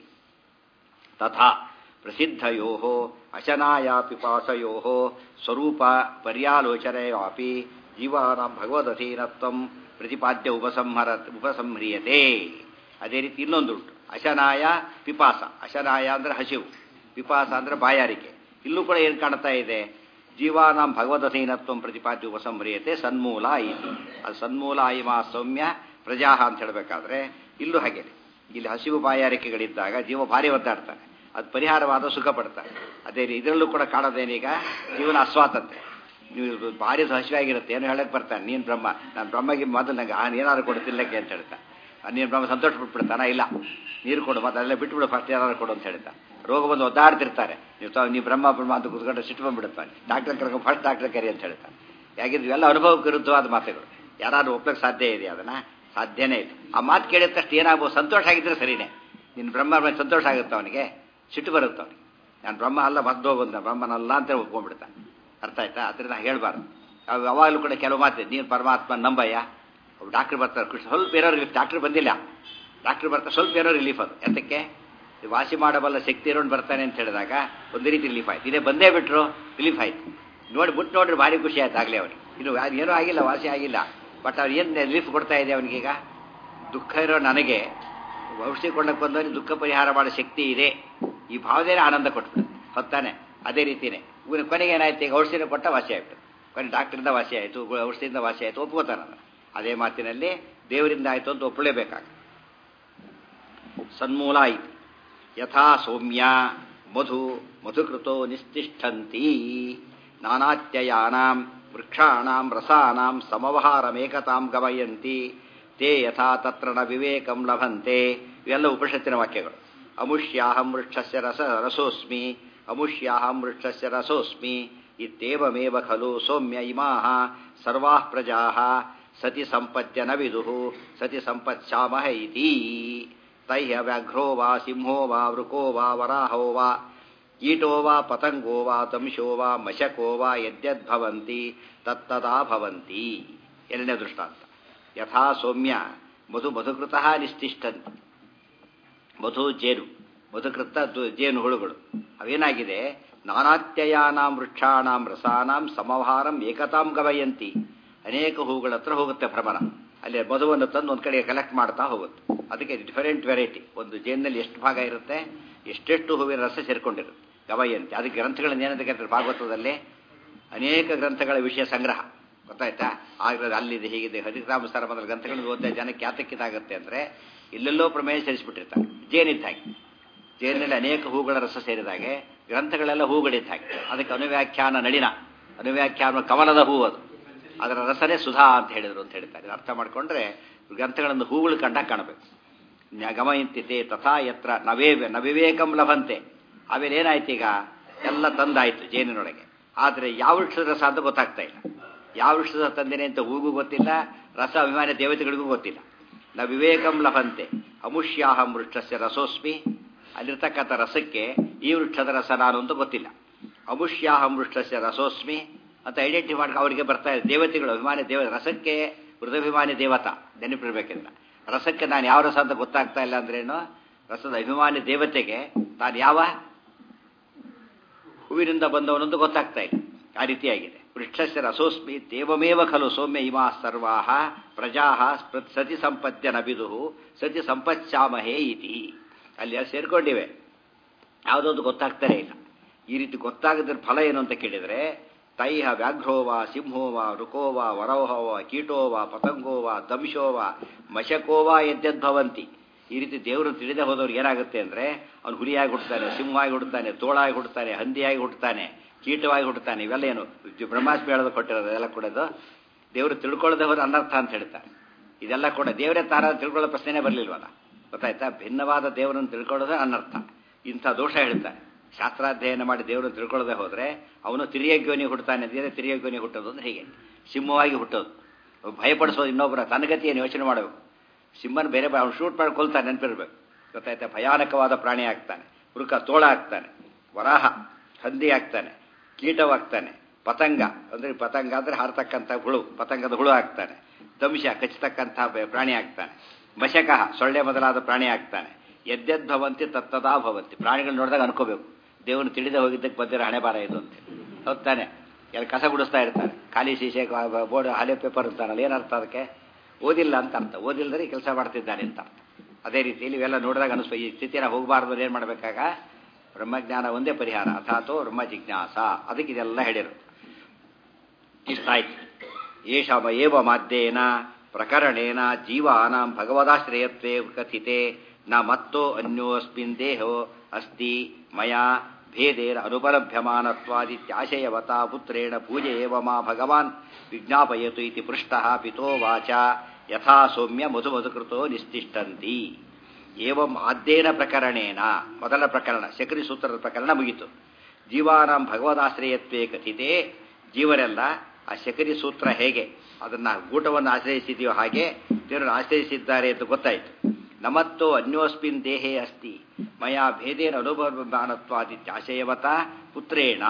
ತಥಾ ಪ್ರಸಿದ್ಧಯೋ ಅಶನಾಯ ಪಿಪಾಸಯೋ ಸ್ವರೂಪ ಪರ್ಯಾಲೋಚನೆಯಾಪಿ ಜೀವಾನಾಂ ಭಗವದಧೀನತ್ವಂ ಪ್ರತಿಪಾದ್ಯ ಉಪಸಂಹರ ಉಪಸಂಹ್ರಿಯತೆ ಅದೇ ರೀತಿ ಇನ್ನೊಂದುಂಟು ಅಶನಾಯ ಪಿಪಾಸ ಅಶನಾಯ ಅಂದರೆ ಹಸಿವು ಪಿಪಾಸ ಅಂದರೆ ಬಾಯಾರಿಕೆ ಇಲ್ಲೂ ಕೂಡ ಏನು ಕಾಣ್ತಾ ಇದೆ ಜೀವಾನಾಂ ಭಗವದಧೀನತ್ವ ಪ್ರತಿಪಾದ್ಯ ಉಪಸಂಹ್ರಿಯತೆ ಸನ್ಮೂಲ ಇತಿ ಅದು ಸನ್ಮೂಲ ಇಮಾ ಸೌಮ್ಯ ಪ್ರಜಾಹ ಅಂತ ಹೇಳಬೇಕಾದ್ರೆ ಇಲ್ಲೂ ಹಾಗೆ ಇಲ್ಲಿ ಹಸಿವು ಬಾಯಾರಿಕೆಗಳಿದ್ದಾಗ ಜೀವ ಭಾರಿ ಒದ್ದಾಡ್ತಾನೆ ಅದು ಪರಿಹಾರವಾದ ಸುಖ ಪಡ್ತಾನೆ ಅದೇ ರೀತಿ ಇದರಲ್ಲೂ ಕೂಡ ಕಾಣೋದೇನೀಗ ಜೀವನ ಅಸ್ವಾತಂತ್ರ್ಯ ನೀವು ಭಾರಿ ಹಸಿವಾಗಿರುತ್ತೆ ಏನು ಹೇಳಕ್ ಬರ್ತಾನೆ ನೀನು ಬ್ರಹ್ಮ ನಾನು ಬ್ರಹ್ಮಗೆ ಮೊದಲು ನಂಗೆ ಆ ಏನಾದ್ರು ಕೊಡು ತಿನ್ನಕ್ಕೆ ಅಂತ ಹೇಳ್ತಾ ನೀನು ಬ್ರಹ್ಮ ಸಂತೋಷ ಪಟ್ಬಿಡ್ತಾನ ಇಲ್ಲ ನೀರು ಕೊಡು ಮತ್ತೆ ಅಲ್ಲೇ ಬಿಟ್ಬಿಡು ಫಸ್ಟ್ ಏನಾದ್ರು ಕೊಡು ಅಂತ ಹೇಳ್ತಾ ರೋಗ ಬಂದು ಒದ್ದಾಡ್ತಿರ್ತಾರೆ ನೀವು ತಾವು ನೀವು ಬ್ರಹ್ಮ ಬ್ರಹ್ಮ ಅಂತ ಕುತ್ಕೊಂಡು ಸಿಟ್ಟು ಬಂದ್ಬಿಡುತ್ತಾನೆ ಡಾಕ್ಟರ್ ಕರ್ಕೊಂಡು ಫಸ್ಟ್ ಡಾಕ್ಟರ್ ಕರಿ ಅಂತ ಹೇಳ್ತಾನೆ ಯಾಕೆಂದ್ರೆ ಇವೆಲ್ಲ ಅನುಭವಕ್ಕೆ ವಿರುದ್ಧವಾದ ಮಾತುಗಳು ಯಾರಾದ್ರೂ ಒಪ್ಪಕ್ಕೆ ಸಾಧ್ಯ ಇದೆ ಅದನ್ನ ಸಾಧ್ಯನೇ ಇಲ್ಲ ಆ ಮಾತು ಕೇಳಿದ ತಕ್ಷಣ ಏನಾಗ್ಬೋದು ಸಂತೋಷ ಆಗಿದ್ರೆ ಸರಿನೇ ನಿನ್ನ ಬ್ರಹ್ಮ ಮೇಲೆ ಸಂತೋಷ ಆಗುತ್ತೆ ಅವನಿಗೆ ಸಿಟ್ಟು ಬರುತ್ತೆ ಅವನಿಗೆ ನಾನು ಬ್ರಹ್ಮ ಅಲ್ಲ ಮದ್ದು ಬಂದ ಬ್ರಹ್ಮನಲ್ಲ ಅಂತ ಒಪ್ಕೊಂಡ್ಬಿಡ್ತಾನೆ ಅರ್ಥ ಆಯ್ತಾ ಅದರಿಂದ ಹೇಳಬಾರ್ದು ಅವು ಯಾವಾಗಲೂ ಕೂಡ ಕೆಲವು ಮಾತು ನೀನು ಪರಮಾತ್ಮ ನಂಬಯ್ಯ ಡಾಕ್ಟ್ರ್ ಬರ್ತಾರೆ ಖುಷಿ ಸ್ವಲ್ಪ ಏನೋ ರಿಲೀಫ್ ಡಾಕ್ಟ್ರ್ ಬಂದಿಲ್ಲ ಡಾಕ್ಟ್ರ್ ಬರ್ತಾರೆ ಸ್ವಲ್ಪ ಏನೋ ರಿಲೀಫ್ ಅದು ಎಂತಕ್ಕೆ ಇದು ವಾಸಿ ಮಾಡಬಲ್ಲ ಶಕ್ತಿ ಇರೋನು ಬರ್ತಾನೆ ಅಂತ ಹೇಳಿದಾಗ ಒಂದು ರೀತಿ ರಿಲೀಫ್ ಆಯ್ತು ಇದೇ ಬಂದೇ ಬಿಟ್ರು ರಿಲೀಫ್ ಆಯ್ತು ನೋಡಿ ಬಿಟ್ಟು ನೋಡ್ರಿ ಭಾರಿ ಖುಷಿ ಆಯ್ತು ಆಗಲೇ ಅವನಿಗೆ ಇನ್ನು ಅದು ಏನೂ ಆಗಿಲ್ಲ ವಾಸಿ ಆಗಿಲ್ಲ ಬಟ್ ಅವ್ರು ಏನು ರಿಲೀಫ್ ಕೊಡ್ತಾ ಇದೆ ಅವನಿಗೀಗ ದುಃಖ ಇರೋ ನನಗೆ ಔಷಧಿ ಕೊಂಡಕ್ಕೆ ಬಂದವನಿಗೆ ದುಃಖ ಪರಿಹಾರ ಮಾಡೋ ಶಕ್ತಿ ಇದೆ ಈ ಭಾವದೇನೆ ಆನಂದ ಕೊಟ್ಬಿಡುತ್ತೆ ಹೊತ್ತಾನೆ ಅದೇ ರೀತಿನೇ ಇವನು ಕೊನೆಗೆ ಏನಾಯ್ತು ಈಗ ಔಷಧಿನ ಕೊಟ್ಟ ವಾಸಿ ಆಯ್ತು ಕೊನೆ ಡಾಕ್ಟ್ರಿಂದ ವಾಸಿ ಆಯಿತು ಔಷಧಿಯಿಂದ ವಾಸಿ ಆಯಿತು ಒಪ್ಕೋತಾನ ಅದೇ ಮಾತಿನಲ್ಲಿ ದೇವರಿಂದ ಆಯಿತು ಅಂತ ಒಪ್ಪಲೇಬೇಕಾಗ ಸನ್ಮೂಲ ಆಯಿತು ಯಥಾ ಸೌಮ್ಯ ಮಧು ಮಧುಕೃತೋ ನಿಸ್ತಿಷ್ಠಂತಿ ನಾನಾತ್ಯಯಾನಾಂ ವೃಕ್ಷಾಣಾಂ ರಸಾನಾಂ ಸಮವಹಾರಮೇಕತಾಂ ಗಮಯಂತಿ ತೇ ಯಥಾ ತತ್ರ ನ ವಿವೇಕಂ ಲಭಂತೆ ಇವೆಲ್ಲ ಉಪನಿಷತ್ತಿನ ವಾಕ್ಯಗಳು ಅಮುಷ್ಯಾಹಂ ವೃಕ್ಷಸ್ಯ ರಸ ರಸೋಸ್ಮಿ ಅಮುಷ್ಯಾಹಂ ವೃಕ್ಷಸ್ಯ ರಸೋಸ್ಮಿ ಇತ್ಯೇವಮೇವ ಖಲು ಸೌಮ್ಯ ಇಮಾಹ ಸರ್ವಾಃ ಪ್ರಜಾಃ ಸತಿ ಸಂಪತ್ಯ ನ ವಿದುಃ ಸತಿ ಸಂಪತ್ಸ್ಯಾಮಹ ಇತಿ ತೈಹ ವ್ಯಾಘ್ರೋ ವಾ ಸಿಂಹೋ ವಾ ವೃಕೋ ವಾ ವರಾಹೋ ವಾ ಕೀಟೋ ವಾ ಪತಂಗೋ ವಾ ದಂಶೋ ವಾ ಮಶಕೋ ವಾ ಯದ್ಯದ್ಭವಂತಿ ತತ್ತದಾ ಭವಂತಿ ಎರಡನೇ ದೃಷ್ಟಾಂತ ಯಥಾ ಸೌಮ್ಯ ಮಧು ಮಧುಕೃತಃ ನಿಸ್ತಿಷ್ಠಂತಿ ಮಧು ಜೇನು ಮಧುಕೃತ ದು- ಜೇನು ಹುಳುಗಳು ಅವೇನಾಗಿದೆ ನಾನಾತ್ಯಯಾನಾಂ ವೃಕ್ಷಾಣಾಂ ರಸಾನಾಂ ಸಮವಹಾರಂ ಏಕತಾಂ ಗಮಯಂತಿ ಅನೇಕ ಹೂಗಳ ಹತ್ರ ಹೋಗುತ್ತೆ ಭ್ರಮಣ ಅಲ್ಲಿ ಮಧುವನ್ನು ತಂದು ಒಂದು ಕಡೆಗೆ ಕಲೆಕ್ಟ್ ಮಾಡ್ತಾ ಹೋಗುತ್ತೆ ಅದಕ್ಕೆ ಡಿಫರೆಂಟ್ ವೆರೈಟಿ ಒಂದು ಜೇನಿನಲ್ಲಿ ಎಷ್ಟು ಭಾಗ ಇರುತ್ತೆ ಎಷ್ಟೆಷ್ಟು ಹೂವಿನ ರಸ ಸೇರ್ಕೊಂಡಿರುತ್ತೆ ಗಮಯಂತಿ ಅದಕ್ಕೆ ಗ್ರಂಥಗಳನ್ನು ಏನಂತ ಕರೀತಾರೆ ಭಾಗವತದಲ್ಲಿ ಅನೇಕ ಗ್ರಂಥಗಳ ವಿಷಯ ಸಂಗ್ರಹ ಗೊತ್ತಾಯ್ತಾ ಆಗ್ರಹ ಅಲ್ಲಿದೆ ಹೀಗಿದೆ ಹರಿಗ್ರಾಮ ಸರ ಮೊದಲ ಗ್ರಂಥಗಳನ್ನು ಓದಿದ ಜನಕ್ಕೆ ಯಾತಕ್ಕಿದಾಗುತ್ತೆ ಅಂದರೆ ಇಲ್ಲೆಲ್ಲೋ ಪ್ರಮೇಯ ಸೇರಿಸ್ಬಿಟ್ಟಿರ್ತಾರೆ ಜೇನಿದ್ದ ಹಾಗೆ ಜೇನಿನಲ್ಲಿ ಅನೇಕ ಹೂಗಳ ರಸ ಸೇರಿದಾಗೆ ಗ್ರಂಥಗಳೆಲ್ಲ ಹೂಗಳಿದ್ದ ಹಾಗೆ ಅದಕ್ಕೆ ಅನುವ್ಯಾಖ್ಯಾನ ನಳಿನ ಅನುವ್ಯಾಖ್ಯಾನ ಕಮಲದ ಹೂ ಅದು ಅದರ ರಸನೇ ಸುಧಾ ಅಂತ ಹೇಳಿದ್ರು ಅಂತ ಹೇಳ್ತಾರೆ ಇದು ಅರ್ಥ ಮಾಡಿಕೊಂಡ್ರೆ ಗ್ರಂಥಗಳನ್ನು ಹೂಗಳು ಕಂಡಾಗ ಕಾಣಬೇಕು ಗಮಯಂತಿತೆ ತಥಾ ಯತ್ರ ನವೇ ನವಿವೇಕಂ ಲಭಂತೆ ಆಮೇಲೆ ಏನಾಯ್ತು ಈಗ ಎಲ್ಲ ತಂದಾಯ್ತು ಜೇನಿನೊಳಗೆ ಆದರೆ ಯಾವ ವೃಕ್ಷದ ರಸ ಅಂತ ಗೊತ್ತಾಗ್ತಾ ಇಲ್ಲ ಯಾವ ವೃಕ್ಷದ ತಂದೇನೆ ಅಂತ ಹೂಗೂ ಗೊತ್ತಿಲ್ಲ ರಸ ಅಭಿಮಾನ ದೇವತೆಗಳಿಗೂ ಗೊತ್ತಿಲ್ಲ ನ ವಿವೇಕಂ ಲಭಂತೆ ಅಮುಷ್ಯಾಹಂ ವೃಕ್ಷಸ್ಯ ರಸೋಸ್ಮಿ ಅಲ್ಲಿರ್ತಕ್ಕಂಥ ರಸಕ್ಕೆ ಈ ವೃಕ್ಷದ ರಸ ನಾನು ಅಂತ ಗೊತ್ತಿಲ್ಲ ಅಮುಷ್ಯಾಹಂ ವೃಷ್ಟಸ್ಯ ರಸೋಸ್ಮಿ ಅಂತ ಐಡೆಂಟಿಫೈ ಮಾಡಿ ಅವರಿಗೆ ಬರ್ತಾ ಇದೆ ದೇವತೆಗಳು ಅಭಿಮಾನಿ ದೇವ ರಸಕ್ಕೆ ಮೃದಾಭಿಮಾನಿ ದೇವತಾ ನೆನಪಿರ್ಬೇಕಿಲ್ಲ ರಸಕ್ಕೆ ನಾನು ಯಾವ ರಸ ಅಂತ ಗೊತ್ತಾಗ್ತಾ ಇಲ್ಲ ಅಂದ್ರೇನು ರಸದ ಅಭಿಮಾನಿ ದೇವತೆಗೆ ನಾನು ಯಾವ ಹೂವಿನಿಂದ ಬಂದವನೊಂದು ಗೊತ್ತಾಗ್ತಾ ಇಲ್ಲ ಆ ರೀತಿಯಾಗಿದೆ ಪೃಷ್ಠಸ್ಯ ರಸೋಸ್ಮಿ ದೇವಮೇವ ಖಲು ಸೌಮ್ಯ ಇಮಾ ಸರ್ವಾ ಪ್ರಜಾ ಸತಿ ಸಂಪತ್ಯ ನಬಿದು ಸತಿ ಸಂಪತ್ಸಾಮಹೇ ಇತಿ ಅಲ್ಲಿ ಅದು ಸೇರ್ಕೊಂಡಿವೆ ಯಾವುದೊಂದು ಗೊತ್ತಾಗ್ತಾನೆ ಇಲ್ಲ ಈ ರೀತಿ ಗೊತ್ತಾಗದ್ರ ಫಲ ಏನು ಅಂತ ಕೇಳಿದರೆ ತೈಹ ವ್ಯಾಘ್ರೋವ ಸಿಂಹೋವ ಋಕೋವ ವರವಹವ ಕೀಟೋವ ಪತಂಗೋವ ದಂಶೋವ ಮಶಕೋವ ಎದ್ದದ್ಭವಂತಿ ಈ ರೀತಿ ದೇವರು ತಿಳಿದೇ ಹೋದವ್ರಿಗೆ ಏನಾಗುತ್ತೆ ಅಂದರೆ ಅವನು ಹುಲಿಯಾಗಿ ಹುಡ್ತಾನೆ ಸಿಂಹವಾಗಿ ಹುಡ್ತಾನೆ ತೋಳಾಗಿ ಹುಡ್ತಾನೆ ಹಂದಿಯಾಗಿ ಹುಡ್ತಾನೆ ಕೀಟವಾಗಿ ಹುಡ್ತಾನೆ ಇವೆಲ್ಲ ಏನು ಬ್ರಹ್ಮಾಸ್ಮಿ ಹೇಳೋದು ಕೊಟ್ಟಿರೋದು ಅದೆಲ್ಲ ಕೊಡೋದು ದೇವರು ತಿಳ್ಕೊಳ್ಳದೆ ಹೋದ್ರೆ ಅನರ್ಥ ಅಂತ ಹೇಳ್ತಾರೆ ಇದೆಲ್ಲ ಕೂಡ ದೇವರೇ ತಾರ ತಿಳ್ಕೊಳ್ಳೋ ಪ್ರಶ್ನೆನೇ ಬರಲಿಲ್ವಲ್ಲ ಗೊತ್ತಾಯ್ತಾ ಭಿನ್ನವಾದ ದೇವರನ್ನು ತಿಳ್ಕೊಳ್ಳೋದೇ ಅನರ್ಥ ಇಂಥ ದೋಷ ಹೇಳ್ತಾರೆ ಶಾಸ್ತ್ರಾಧ್ಯಯನ ಮಾಡಿ ದೇವರನ್ನು ತಿಳ್ಕೊಳ್ಳದೆ ಹೋದರೆ ಅವನು ತಿರಿಯಗ್ಯೋನಿ ಹುಡ್ತಾನೆ ಅಂತಿದ್ರೆ ತಿರಿಯಗ್ಯೋನಿ ಹುಟ್ಟೋದು ಅಂದ್ರೆ ಹೀಗೆ ಸಿಂಹವಾಗಿ ಹುಟ್ಟೋದು ಭಯಪಡಿಸೋದು ಇನ್ನೊಬ್ಬರ ತನ್ನಗತಿಯನ್ನು ಯೋಚನೆ ಮಾಡಬೇಕು ಸಿಂಹನ ಬೇರೆ ಅವ್ನು ಶೂಟ್ ಮಾಡಿ ಕೊಲ್ತಾನೆ ನೆನಪಿರ್ಬೇಕು ಗೊತ್ತಾಯ್ತಾ ಭಯಾನಕವಾದ ಪ್ರಾಣಿ ಆಗ್ತಾನೆ ವೃಕ ತೋಳ ಆಗ್ತಾನೆ ವರಾಹ ಹಂದಿ ಆಗ್ತಾನೆ ಕೀಟವಾಗ್ತಾನೆ ಪತಂಗ ಅಂದರೆ ಪತಂಗ ಅಂದರೆ ಹಾರತಕ್ಕಂಥ ಹುಳು ಪತಂಗದ ಹುಳು ಆಗ್ತಾನೆ ದಂಶ ಕಚ್ಚತಕ್ಕಂಥ ಪ್ರಾಣಿ ಆಗ್ತಾನೆ ಮಶಕಃ ಸೊಳ್ಳೆ ಮೊದಲಾದ ಪ್ರಾಣಿ ಆಗ್ತಾನೆ ಎದ್ದೆದ್ಭವಂತಿ ತತ್ತದಾ ಭವಂತಿ ಪ್ರಾಣಿಗಳು ನೋಡಿದಾಗ ಅನ್ಕೋಬೇಕು ದೇವನು ತಿಳಿದೇ ಹೋಗಿದ್ದಕ್ಕೆ ಬಂದಿರೋ ಹಣೆ ಬಾರ ಇದು ಅಂತ ಹೋಗ್ತಾನೆ ಎಲ್ಲ ಕಸ ಗುಡಿಸ್ತಾ ಇರ್ತಾರೆ ಖಾಲಿ ಶೀಶೆ ಬೋರ್ಡ್ ಹಾಲೆ ಪೇಪರ್ ಅಂತಾರಲ್ಲ ಏನರ್ಥ ಅದಕ್ಕೆ ಓದಿಲ್ಲ ಅಂತ ಅರ್ಥ ಓದಿಲ್ಲದ್ರೆ ಕೆಲಸ ಮಾಡ್ತಿದ್ದಾನೆ ಅಂತ ಅರ್ಥ ಅದೇ ರೀತಿಯಲ್ಲಿ ಇವೆಲ್ಲ ನೋಡಿದಾಗ ಅನಿಸ್ತು ಈ ಸ್ಥಿತಿನ ಹೋಗಬಾರ್ದು ಏನು ಮಾಡಬೇಕಾಗ ಬ್ರಹ್ಮಜ್ಞಾನ ಒಂದೇ ಪರಿಹಾರ ಅಥಾತೋ ಬ್ರಹ್ಮ ಜಿಜ್ಞಾಸ ಅದಕ್ಕೆ ಇದೆಲ್ಲ ಹೇಳಿರು ಇಷ್ಟಾಯ್ತು ಏಷಮ ಏವ ಮಾಧ್ಯೇನ ಪ್ರಕರಣೇನ ಜೀವಾನಾಂ ಭಗವದಾಶ್ರಯತ್ವೇ ಕಥಿತೆ ನ ಮತ್ತೋ ಅನ್ಯೋಸ್ಮಿನ್ ದೇಹೋ ಅಸ್ತಿ ಮಯಾ ಭೇದೇನ ಅನುಪಲಭ್ಯಮಾನತ್ವಾದಿತ್ಯಾಶಯವತಾ ಪುತ್ರೇಣ ಪೂಜೆ ಏವ ಮಾ ಭಗವಾನ್ ವಿಜ್ಞಾಪಯತು ಇತಿ ಪೃಷ್ಟಃ ಪಿತೋ ವಾಚ ಯಥಾ ಸೌಮ್ಯ ಮಧು ಮಧುಕೃತೋ ನಿಸ್ತಿಷ್ಠಂತಿ ಏವಂ ಆದ್ದೇನ ಪ್ರಕರಣೇನ ಮೊದಲ ಪ್ರಕರಣ ಶಕರಿ ಸೂತ್ರದ ಪ್ರಕರಣ ಮುಗಿತು ಜೀವಾನಾಂ ಭಗವದಾಶ್ರಯತ್ವೇ ಕಥಿತೆ ಜೀವರೆಲ್ಲ ಆ ಶಕರಿ ಸೂತ್ರ ಹೇಗೆ ಅದನ್ನ ಗೂಟವನ್ನು ಆಶ್ರಯಿಸಿದೆಯೋ ಹಾಗೆ ದೇವರನ್ನು ಆಶ್ರಯಿಸಿದ್ದಾರೆ ಅಂತ ಗೊತ್ತಾಯಿತು ನಮತ್ತೋ ಅನ್ಯೋಸ್ಮಿನ್ ದೇಹೇ ಅಸ್ತಿ ಮಯಾ ಭೇದೇನ ಅನುಭವತ್ವಾದಿತ್ಯಾಶಯವತ ಪುತ್ರೇಣ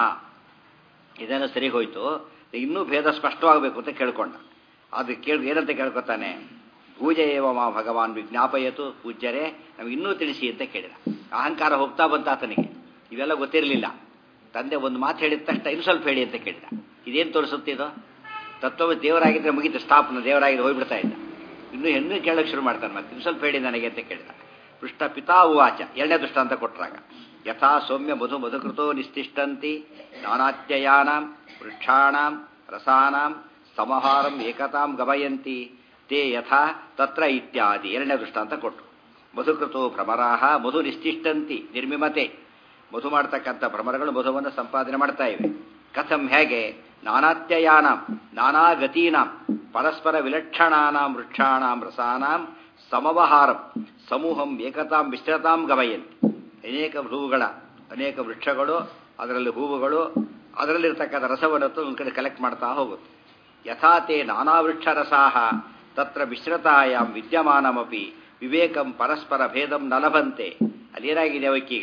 ಇದನ್ನು ಸರಿ ಹೋಯ್ತು ಇನ್ನೂ ಭೇದ ಸ್ಪಷ್ಟವಾಗಬೇಕು ಅಂತ ಕೇಳ್ಕೊಂಡ ಅದು ಕೇಳಿ ಏನಂತ ಕೇಳ್ಕೊತಾನೆ ಪೂಜೆ ಏವ ಮಾ ಭಗವಾನ್ ವಿಜ್ಞಾಪಯತು ಪೂಜ್ಯರೇ ನಮ್ಗೆ ಇನ್ನೂ ತಿಳಿಸಿ ಅಂತ ಕೇಳಿದ ಅಹಂಕಾರ ಹೋಗ್ತಾ ಬಂತ ಆತನಿಗೆ ಇವೆಲ್ಲ ಗೊತ್ತಿರಲಿಲ್ಲ ತಂದೆ ಒಂದು ಮಾತು ಹೇಳಿದ ತಕ್ಷಣ ಇನ್ನು ಸ್ವಲ್ಪ ಹೇಳಿ ಅಂತ ಕೇಳಿದ ಇದೇನು ತೋರಿಸುತ್ತಿದ್ದು ತತ್ವ ದೇವರಾಗಿದ್ದರೆ ಮುಗಿತು ಸ್ಥಾಪನ ದೇವರಾಗಿದ್ದು ಹೋಗ್ಬಿಡ್ತಾ ಇದ್ದ ಇನ್ನು ಹೆಣ್ಣು ಕೇಳಕ್ಕೆ ಶುರು ಮಾಡ್ತಾನೆ ಮತ್ತೆ ಇನ್ನು ಸ್ವಲ್ಪ ಹೇಳಿ ನನಗೆ ಅಂತ ಕೇಳಿದ ಪೃಷ್ಠ ಪಿತಾ ಉವಾಚ ಎರಡನೇ ದೃಷ್ಟಾಂತ ಕೊಟ್ರಾಗ ಯಥಾ ಸೌಮ್ಯ ಮಧು ಮಧುಕೃತೋ ನಿಸ್ತಿಷ್ಠಂತಿ ನಾನಾತ್ಯಯಾನಾಂ ವೃಕ್ಷಾಣಾಂ ರಸಾನಾಂ ಸಮಹಾರಂ ಏಕತಾಂ ಗಮಯಂತಿ ತೇ ಯಥಾ ತತ್ರ ಇತ್ಯಾದಿ ಎರಡನೇ ದೃಷ್ಟಾಂತ ಕೊಟ್ಟರು ಮಧುಕೃತೋ ಭ್ರಮರಾಹ ಮಧು ನಿಶ್ಚಿಷ್ಟಂತಿ ನಿರ್ಮಿಮತೆ ಮಧು ಮಾಡ್ತಕ್ಕಂಥ ಭ್ರಮರಗಳು ಮಧುವನ್ನು ಸಂಪಾದನೆ ಮಾಡ್ತಾ ಇವೆ ಕಥಂ ಹೇಗೆ ನಾನಾತ್ಯಯಾನಾಂ ನಾನಾ ಗತೀನಾಂ ಪರಸ್ಪರ ವಿಲಕ್ಷಣಾನಾಂ ವೃಕ್ಷಾಣಾಂ ರಸಾನಾಂ ಸಮವಹಾರಂ ಸಮೂಹಂ ಏಕತಾಂ ಮಿಶ್ರತಾಂ ಗಮಯಂತಿ ಅನೇಕ ಹೂವುಗಳ ಅನೇಕ ವೃಕ್ಷಗಳು ಅದರಲ್ಲಿ ಹೂವುಗಳು ಅದರಲ್ಲಿರ್ತಕ್ಕಂಥ ರಸವನ್ನು ಒಂದು ಕಡೆ ಕಲೆಕ್ಟ್ ಮಾಡ್ತಾ ಹೋಗುತ್ತೆ ಯಥಾತೆ ನಾನಾ ವೃಕ್ಷ ರಸಾಹ ತತ್ರ ಮಿಶ್ರತಾಯಾಂ ವಿದ್ಯಮಾನಮಪಿ ವಿವೇಕಂ ಪರಸ್ಪರ ಭೇದಂ ನ ಲಭಂತೆ ಅಲ್ಲೇನಾಗಿದೆ ಅವಕ್ಕೀಗ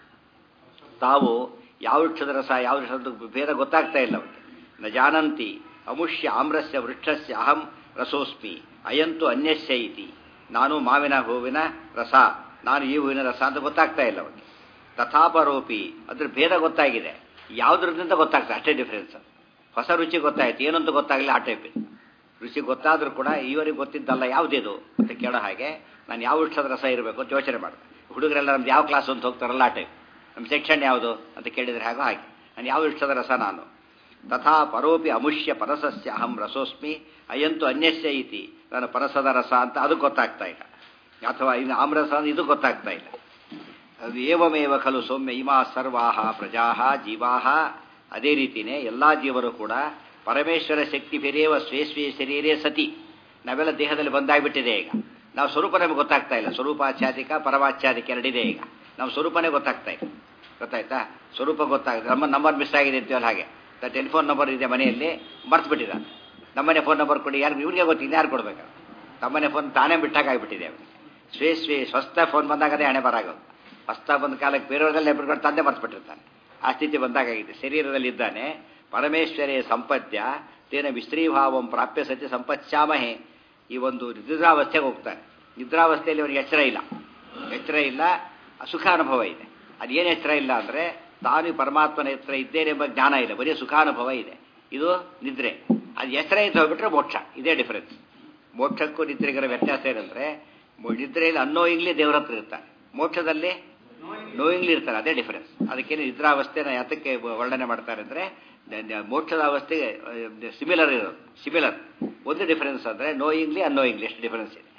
ತಾವು ಯಾವ ವೃಕ್ಷದ ರಸ ಯಾವ ವೃಕ್ಷದ ಭೇದ ಗೊತ್ತಾಗ್ತಾ ಇಲ್ಲ ಅವಕ್ಕೆ ನ ಜಾನಂತಿ ಅಮುಷ್ಯ ಆಮ್ರಸ್ಯ ವೃಕ್ಷಸ್ಯ ಅಹಂ ರಸೋಸ್ಮಿ ಅಯಂತು ಅನ್ಯಸ್ಯ ಇತಿ ನಾನು ಮಾವಿನ ಹೂವಿನ ರಸ ನಾನು ಈ ಹೂವಿನ ರಸ ಅಂತ ಗೊತ್ತಾಗ್ತಾ ಇಲ್ಲ ಅವಕ್ಕೆ ತಥಾಪರೋಪಿ ಅದ್ರ ಭೇದ ಗೊತ್ತಾಗಿದೆ ಯಾವುದ್ರಿಂದ ಗೊತ್ತಾಗ್ತದೆ ಅಷ್ಟೇ ಡಿಫರೆನ್ಸ್ ಹೊಸ ರುಚಿ ಗೊತ್ತಾಯ್ತು ಏನಂತ ಗೊತ್ತಾಗಲಿಲ್ಲ ಆ ಟೈಪ್ ರುಚಿ ಗೊತ್ತಾದರೂ ಕೂಡ ಇವರಿಗೆ ಗೊತ್ತಿದ್ದಲ್ಲ ಯಾವುದಿದು ಅಂತ ಕೇಳೋ ಹಾಗೆ ನಾನು ಯಾವ ವೃಕ್ಷದ ರಸ ಇರಬೇಕು ಅಂತ ಯೋಚನೆ ಮಾಡಿದೆ ಹುಡುಗರೆಲ್ಲ ನಮ್ದು ಯಾವ ಕ್ಲಾಸ್ ಅಂತ ಹೋಗ್ತಾರಲ್ಲ ಆ ಟೈಪ್ ನಮ್ಮ ಸೆಕ್ಷನ್ ಯಾವುದು ಅಂತ ಕೇಳಿದರೆ ಹಾಗೋ ಹಾಗೆ ನಾನು ಯಾವ ವೃಕ್ಷದ ರಸ ನಾನು ತಥಾ ಪರೋಪಿ ಅಮುಷ್ಯ ಪರಸಸ್ಯ ಅಹಂ ರಸೋಸ್ಮಿ ಅಯಂತು ಅನ್ಯಸ್ಯ ಇತಿ ನಾನು ಪರಸದ ರಸ ಅಂತ ಅದು ಗೊತ್ತಾಗ್ತಾ ಇಲ್ಲ ಅಥವಾ ಇನ್ನು ಆಮ್ರಸ ಇದು ಗೊತ್ತಾಗ್ತಾ ಇಲ್ಲ ಅದು ಏವಮೇವ ಖಲು ಸೌಮ್ಯ ಇಮಾ ಸರ್ವಾಹ ಪ್ರಜಾಹ ಜೀವಾಹ ಅದೇ ರೀತಿಯೇ ಎಲ್ಲ ಜೀವರು ಕೂಡ ಪರಮೇಶ್ವರ ಶಕ್ತಿ ಬೇರೆಯವ ಸ್ವೇ ಸ್ವೇ ಶರೀರೇ ಸತಿ ನಾವೆಲ್ಲ ದೇಹದಲ್ಲಿ ಬಂದಾಗ್ಬಿಟ್ಟಿದೆ ಈಗ ನಾವು ಸ್ವರೂಪ ನಮಗೆ ಗೊತ್ತಾಗ್ತಾ ಇಲ್ಲ ಸ್ವರೂಪಾಚ್ಛಾದಿಕ ಪರಮಾಚ್ಛಾದಿಕ ಎರಡಿದೆ ಈಗ ನಾವು ಸ್ವರೂಪನೇ ಗೊತ್ತಾಗ್ತಾ ಇಲ್ಲ ಗೊತ್ತಾಯ್ತಾ ಸ್ವರೂಪ ಗೊತ್ತಾಗುತ್ತೆ ನಮ್ಮ ನಂಬರ್ ಮಿಸ್ ಆಗಿದೆ ಅಂತೀವಲ್ಲ ಹಾಗೆ ಟೆಲಿಫೋನ್ ನಂಬರ್ ಇದೆ ಮನೆಯಲ್ಲಿ ಮರ್ತು ಬಿಟ್ಟಿದ್ದಾನೆ ನಮ್ಮನೆ ಫೋನ್ ನಂಬರ್ ಕೊಡಿ ಯಾರು ಇವ್ರಿಗೆ ಗೊತ್ತಿಲ್ಲ ಯಾರು ಕೊಡ್ಬೇಕು ತಮ್ಮನೆ ಫೋನ್ ತಾನೇ ಬಿಟ್ಟಾಗಿಬಿಟ್ಟಿದೆ ಅವನಿಗೆ ಸ್ವೇ ಸ್ವೇ ಸ್ವಸ್ಥ ಫೋನ್ ಬಂದಾಗ ಅದೇ ಹಣೆ ಬರಾಗೋದು ಹೊಸ್ತಾ ಬಂದ ಕಾಲಕ್ಕೆ ಬೇರೆಯವ್ರಿಗೆಲ್ಲ ನೆಬ್ಬಿಟ್ಕೊಂಡು ತಂದೆ ಮರ್ತು ಬಿಟ್ಟಿರ್ತಾನೆ ಆ ಸ್ಥಿತಿ ಬಂದಾಗಿದೆ ಶರೀರದಲ್ಲಿದ್ದಾನೆ ಪರಮೇಶ್ವರೇ ಸಂಪದ್ಯ ತೇನ ವಿಸ್ತ್ರೀಭಾವಂ ಪ್ರಾಪ್ಯ ಸತ್ಯ ಸಂಪತ್ಸ್ಯಾಮಹೆ ಈ ಒಂದು ನಿದ್ರಾವಸ್ಥೆಗೆ ಹೋಗ್ತಾನೆ ನಿದ್ರಾವಸ್ಥೆಯಲ್ಲಿ ಅವನಿಗೆ ಎಚ್ಚರ ಇಲ್ಲ ಎಚ್ಚರ ಇಲ್ಲ ಸುಖಾನುಭವ ಇದೆ ಅದೇನು ಎಚ್ಚರ ಇಲ್ಲ ಅಂದರೆ ತಾನು ಪರಮಾತ್ಮನ ಎಚ್ಚರ ಇದ್ದೇನೆ ಎಂಬ ಜ್ಞಾನ ಇಲ್ಲ ಬರೀ ಸುಖಾನುಭವ ಇದೆ ಇದು ನಿದ್ರೆ ಅದು ಎಚ್ಚರ ಇದ್ದು ಹೋಗ್ಬಿಟ್ರೆ ಮೋಕ್ಷ ಇದೇ ಡಿಫರೆನ್ಸ್ ಮೋಕ್ಷಕ್ಕೂ ನಿದ್ರೆಗಿರೋ ವ್ಯತ್ಯಾಸ ಏನಂದ್ರೆ ನಿದ್ರೆಯಲ್ಲಿ ಅನ್ನೋಯಿಂಗ್ಲಿ ದೇವರ ಹತ್ರ ಇರ್ತಾರೆ ಮೋಕ್ಷದಲ್ಲಿ ನೋಯಿಂಗ್ಲಿ ಇರ್ತಾರೆ ಅದೇ ಡಿಫರೆನ್ಸ್ ಅದಕ್ಕೇನು ನಿದ್ರಾವಸ್ಥೆನ ಯಾತಕ್ಕೆ ವರ್ಣನೆ ಮಾಡ್ತಾರೆ ಅಂದರೆ ಮೋಕ್ಷದ ಅವಸ್ಥೆಗೆ ಸಿಮಿಲರ್ ಇರೋದು ಸಿಮಿಲರ್ ಒಂದು ಡಿಫರೆನ್ಸ್ ಅಂದರೆ ನೋಯಿಂಗ್ಲಿ ಅನ್ನೋಯಿಂಗ್ಲಿ ಎಷ್ಟು ಡಿಫರೆನ್ಸ್ ಇದೆ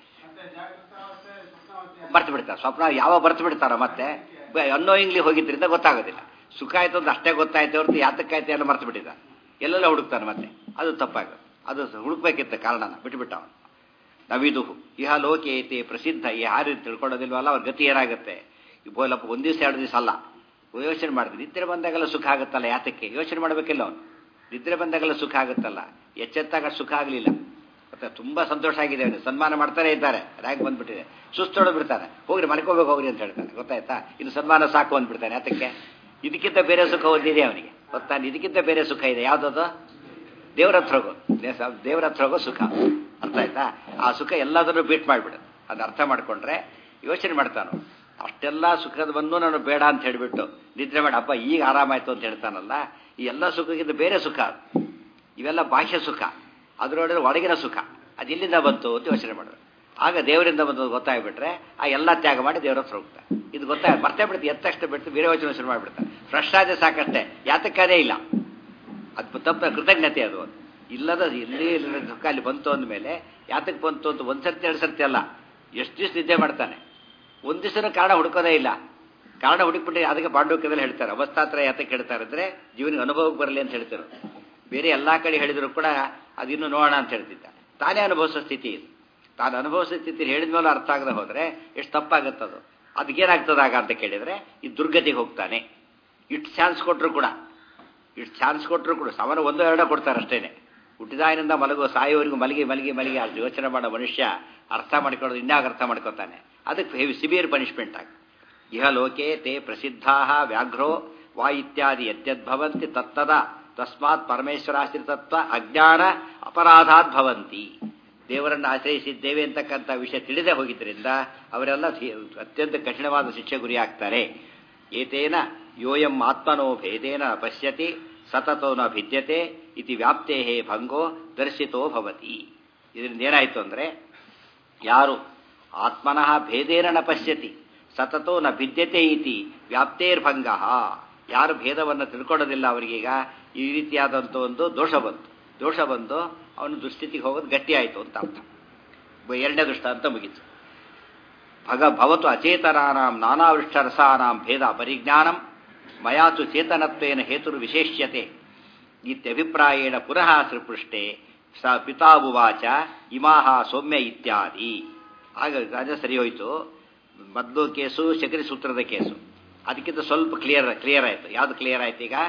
ಬರ್ತು ಬಿಡ್ತಾರೆ ಸ್ವಪ್ನ ಯಾವ ಬರ್ತು ಬಿಡ್ತಾರ ಮತ್ತೆ ಅನ್ನೋಯಿಂಗ್ಲಿ ಹೋಗಿದ್ರಿಂದ ಗೊತ್ತಾಗೋದಿಲ್ಲ ಸುಖ ಆಯ್ತು ಅಂತ ಅಷ್ಟೇ ಗೊತ್ತಾಯ್ತು ಹೊರತು ಯಾತಕ್ಕಾಯ್ತು ಎಲ್ಲ ಮರ್ತು ಬಿಟ್ಟಿದ್ದ ಎಲ್ಲೆಲ್ಲ ಹುಡುಕ್ತಾನೆ ಮತ್ತೆ ಅದು ತಪ್ಪಾಗ ಅದು ಹುಡುಕ್ಬೇಕಿತ್ತ ಕಾರಣನ ಬಿಟ್ಬಿಟ್ಟ ಅವನು ನವಿದು ಇಹ ಲೋಕೇತಿ ಪ್ರಸಿದ್ಧ ಯಾರು ತಿಳ್ಕೊಳ್ಳೋದಿಲ್ವಲ್ಲ ಅವ್ರ ಗತಿ ಏನಾಗುತ್ತೆ ಬೋಲಪ್ಪ ಒಂದು ದಿವಸ ಎರಡು ದಿವಸ ಅಲ್ಲ ಯೋಚನೆ ಮಾಡಿದ್ರೆ ನಿದ್ರೆ ಬಂದಾಗೆಲ್ಲ ಸುಖ ಆಗುತ್ತಲ್ಲ ಯಾತಕ್ಕೆ ಯೋಚನೆ ಮಾಡಬೇಕಿಲ್ಲ ಅವನು ನಿದ್ರೆ ಬಂದಾಗೆಲ್ಲ ಸುಖ ಆಗುತ್ತಲ್ಲ ಎಚ್ಚೆತ್ತಾಗ ಸುಖ ಆಗಲಿಲ್ಲ ಮತ್ತೆ ತುಂಬಾ ಸಂತೋಷ ಆಗಿದೆ ಅವನು ಸನ್ಮಾನ ಮಾಡ್ತಾನೆ ಇದ್ದಾರೆ ರ್ಯಾಂಕ್ ಬಂದ್ಬಿಟ್ಟಿದೆ ಸುಸ್ತೊಡ ಬಿಡ್ತಾನೆ ಹೋಗ್ರಿ ಮಲ್ಕೋಬೇಕು ಹೋಗ್ರಿ ಅಂತ ಹೇಳ್ತಾನೆ ಗೊತ್ತಾಯ್ತಾ ಇನ್ನು ಸನ್ಮಾನ ಸಾಕು ಅಂದ್ಬಿಡ್ತಾನೆ ಯಾತಕ್ಕೆ ಇದಕ್ಕಿಂತ ಬೇರೆ ಸುಖ ಒಂದಿದೆ ಅವನಿಗೆ ಗೊತ್ತಾನೆ ಇದಕ್ಕಿಂತ ಬೇರೆ ಸುಖ ಇದೆ ಯಾವುದದು ದೇವ್ರ ಹತ್ರ ಹೋಗೋ ದೇವ್ರ ಹತ್ರ ಹೋಗೋ ಸುಖ ಅರ್ಥ ಆಯ್ತಾ ಆ ಸುಖ ಎಲ್ಲದನ್ನು ಬೀಟ್ ಮಾಡಿಬಿಡು ಅದು ಅರ್ಥ ಮಾಡ್ಕೊಂಡ್ರೆ ಯೋಚನೆ ಮಾಡ್ತಾನು ಅಷ್ಟೆಲ್ಲ ಸುಖದವನ್ನು ನಾನು ಬೇಡ ಅಂತ ಹೇಳಿಬಿಟ್ಟು ನಿದ್ರೆ ಮಾಡಿ ಅಪ್ಪ ಈಗ ಆರಾಮಾಯ್ತು ಅಂತ ಹೇಳ್ತಾನಲ್ಲ ಈ ಎಲ್ಲ ಸುಖಕ್ಕಿಂತ ಬೇರೆ ಸುಖ ಇವೆಲ್ಲ ಬಾಹ್ಯ ಸುಖ ಅದರೊಳಗೆ ಒಳಗಿನ ಸುಖ ಅದು ಎಲ್ಲಿಂದ ಬಂತು ಅಂತ ಯೋಚನೆ ಮಾಡಿದ್ರು ಆಗ ದೇವರಿಂದ ಬಂದು ಗೊತ್ತಾಗ್ಬಿಟ್ರೆ ಆ ಎಲ್ಲ ತ್ಯಾಗ ಮಾಡಿ ದೇವ್ರ ಹತ್ರ ಹೋಗ್ತಾರೆ ಇದು ಗೊತ್ತಾಗ ಮರ್ತೇ ಬಿಡುತ್ತೆ ಎತ್ತಷ್ಟು ಬಿಡ್ತು ಬೇರೆ ಯೋಚನೆ ಶುರು ಮಾಡಿಬಿಡ್ತಾರೆ ಫ್ರೆಶ್ ಆದ್ರೆ ಸಾಕಷ್ಟೇ ಯಾತಕ್ಕದೇ ಇಲ್ಲ ಅದು ತಪ್ಪ ಕೃತಜ್ಞತೆ ಅದು ಇಲ್ಲದ ಇಲ್ಲಿ ದುಃಖ ಅಲ್ಲಿ ಬಂತು ಅಂದಮೇಲೆ ಯಾತಕ್ಕೆ ಬಂತು ಅಂತ ಒಂದು ಸರ್ತಿ ಎರಡು ಸರ್ತಿ ಅಲ್ಲ ಎಷ್ಟು ದಿವಸ ನಿದ್ದೆ ಮಾಡ್ತಾನೆ ಒಂದು ದಿವಸನ ಕಾರಣ ಹುಡುಕೋದೇ ಇಲ್ಲ ಕಾರಣ ಹುಡುಕ್ಬಿಟ್ಟು ಅದಕ್ಕೆ ಪಾಂಡವಕ್ಯದಲ್ಲಿ ಹೇಳ್ತಾರೆ ಅವಸ್ಥಾತ್ರ ಯಾತಕ್ಕೆ ಹೇಳ್ತಾರೆ ಅಂದರೆ ಜೀವನಿಗೆ ಅನುಭವಕ್ಕೆ ಬರಲಿ ಅಂತ ಹೇಳ್ತಾರೆ ಬೇರೆ ಎಲ್ಲ ಕಡೆ ಹೇಳಿದ್ರು ಕೂಡ ಅದಿನ್ನು ನೋಡೋಣ ಅಂತ ಹೇಳ್ತಿದ್ದ ತಾನೇ ಅನುಭವಿಸೋ ಸ್ಥಿತಿ ಇದು ತಾನು ಅನುಭವಿಸೋ ಸ್ಥಿತಿ ಹೇಳಿದ ಮೇಲೆ ಅರ್ಥ ಆಗದೆ ಹೋದರೆ ಎಷ್ಟು ತಪ್ಪಾಗುತ್ತದು ಅದಕ್ಕೇನಾಗ್ತದಾಗ ಅಂತ ಕೇಳಿದರೆ ಈ ದುರ್ಗತಿಗೆ ಹೋಗ್ತಾನೆ ಇಷ್ಟು ಚಾನ್ಸ್ ಕೊಟ್ಟರು ಕೂಡ ಇಷ್ಟು ಚಾನ್ಸ್ ಕೊಟ್ಟರು ಕೂಡ ಸಾಮಾನ್ಯ ಒಂದೋ ಎರಡೋ ಕೊಡ್ತಾರೆ ಅಷ್ಟೇನೆ ಹುಟ್ಟಿದಾಗಿನಿಂದ ಮಲಗೋ ಸಾಯೋವರೆಗೂ ಮಲಗಿ ಮಲಗಿ ಮಲಗಿ ಅದು ಯೋಚನೆ ಮಾಡೋ ಮನುಷ್ಯ ಅರ್ಥ ಮಾಡ್ಕೊಳ್ಳೋದು ಇನ್ಯಾಗ ಅರ್ಥ ಮಾಡ್ಕೋತಾನೆ ಅದಕ್ಕೆ ಹೆವಿ ಸಿವಿಯರ್ ಪನಿಷ್ಮೆಂಟ್ ಆಗಿ ಇಹ ಲೋಕೆ ತೇ ಪ್ರಸಿದ್ಧಾ ವ್ಯಾಘ್ರೋ ವಾ ಇತ್ಯಾದಿ ಯದ್ಯದ್ಭವಂತಿ ತತ್ತದ ತಸ್ಮಾತ್ ಪರಮೇಶ್ವರಾಶ್ರಿತತ್ವ ಅಜ್ಞಾನ ಅಪರಾಧಾತ್ ಭವಂತಿ ದೇವರನ್ನು ಆಶ್ರಯಿಸಿದ್ದೇವೆ ಅಂತಕ್ಕಂಥ ವಿಷಯ ತಿಳಿದೇ ಹೋಗಿದ್ದರಿಂದ ಅವರೆಲ್ಲ ಅತ್ಯಂತ ಕಠಿಣವಾದ ಶಿಕ್ಷೆ ಗುರಿಯಾಗ್ತಾರೆ ಏತೇನ ಯೋಯಂ ಆತ್ಮನೋ ಭೇದೇನ ಪಶ್ಯತಿ ಸತತೋ ನ ಭಿದ್ಯತೆ ಇತಿ ವ್ಯಾಪ್ತೇ ಭಂಗೋ ದರ್ಶಿತೋ ಭವತಿ ಇದರಿಂದ ಏನಾಯಿತು ಅಂದರೆ ಯಾರು ಆತ್ಮನಃ ಭೇದೇನ ನ ಪಶ್ಯತಿ ಸತತೋ ನ ಭಿದ್ಯತೆ ಇತಿ ವ್ಯಾಪ್ತೇರ್ಭಂಗ ಯಾರು ಭೇದವನ್ನು ತಿಳ್ಕೊಳ್ಳೋದಿಲ್ಲ ಅವರಿಗೀಗ ಈ ರೀತಿಯಾದಂಥ ಒಂದು ದೋಷ ಬಂತು ದೋಷ ಬಂದು ಅವನು ದುಸ್ಥಿತಿಗೆ ಹೋಗೋದು ಗಟ್ಟಿಯಾಯಿತು ಅಂತ ಅರ್ಥ ಎರಡನೇ ದೃಷ್ಟ ಅಂತ ಮುಗೀತು ಭಗ ಭವತು ಅಚೇತನಾನಾಂ ನಾನಾವೃಷ್ಟರಸಾನಾಂ ಭೇದ ಪರಿಜ್ಞಾನಂ ಮಯಾತು ಚೇತನತ್ವೇನ ಹೇತುರು ವಿಶೇಷ್ಯತೆ ಇತ್ಯಭಿಪ್ರಾಯೇಣ ಪುನಃ ಶ್ರೀಪೃಷ್ಟೆ ಸ ಪಿತಾವುವಾಚ ಇಮಾಹ ಸೌಮ್ಯ ಇತ್ಯಾದಿ ಆಗ ರಾಜ ಸರಿ ಹೋಯಿತು ಮೊದಲು ಕೇಸು ಶಕರಿ ಸೂತ್ರದ ಕೇಸು ಅದಕ್ಕಿಂತ ಸ್ವಲ್ಪ ಕ್ಲಿಯರ್ ಕ್ಲಿಯರ್ ಆಯಿತು ಯಾವುದು ಕ್ಲಿಯರ್ ಆಯ್ತು ಈಗ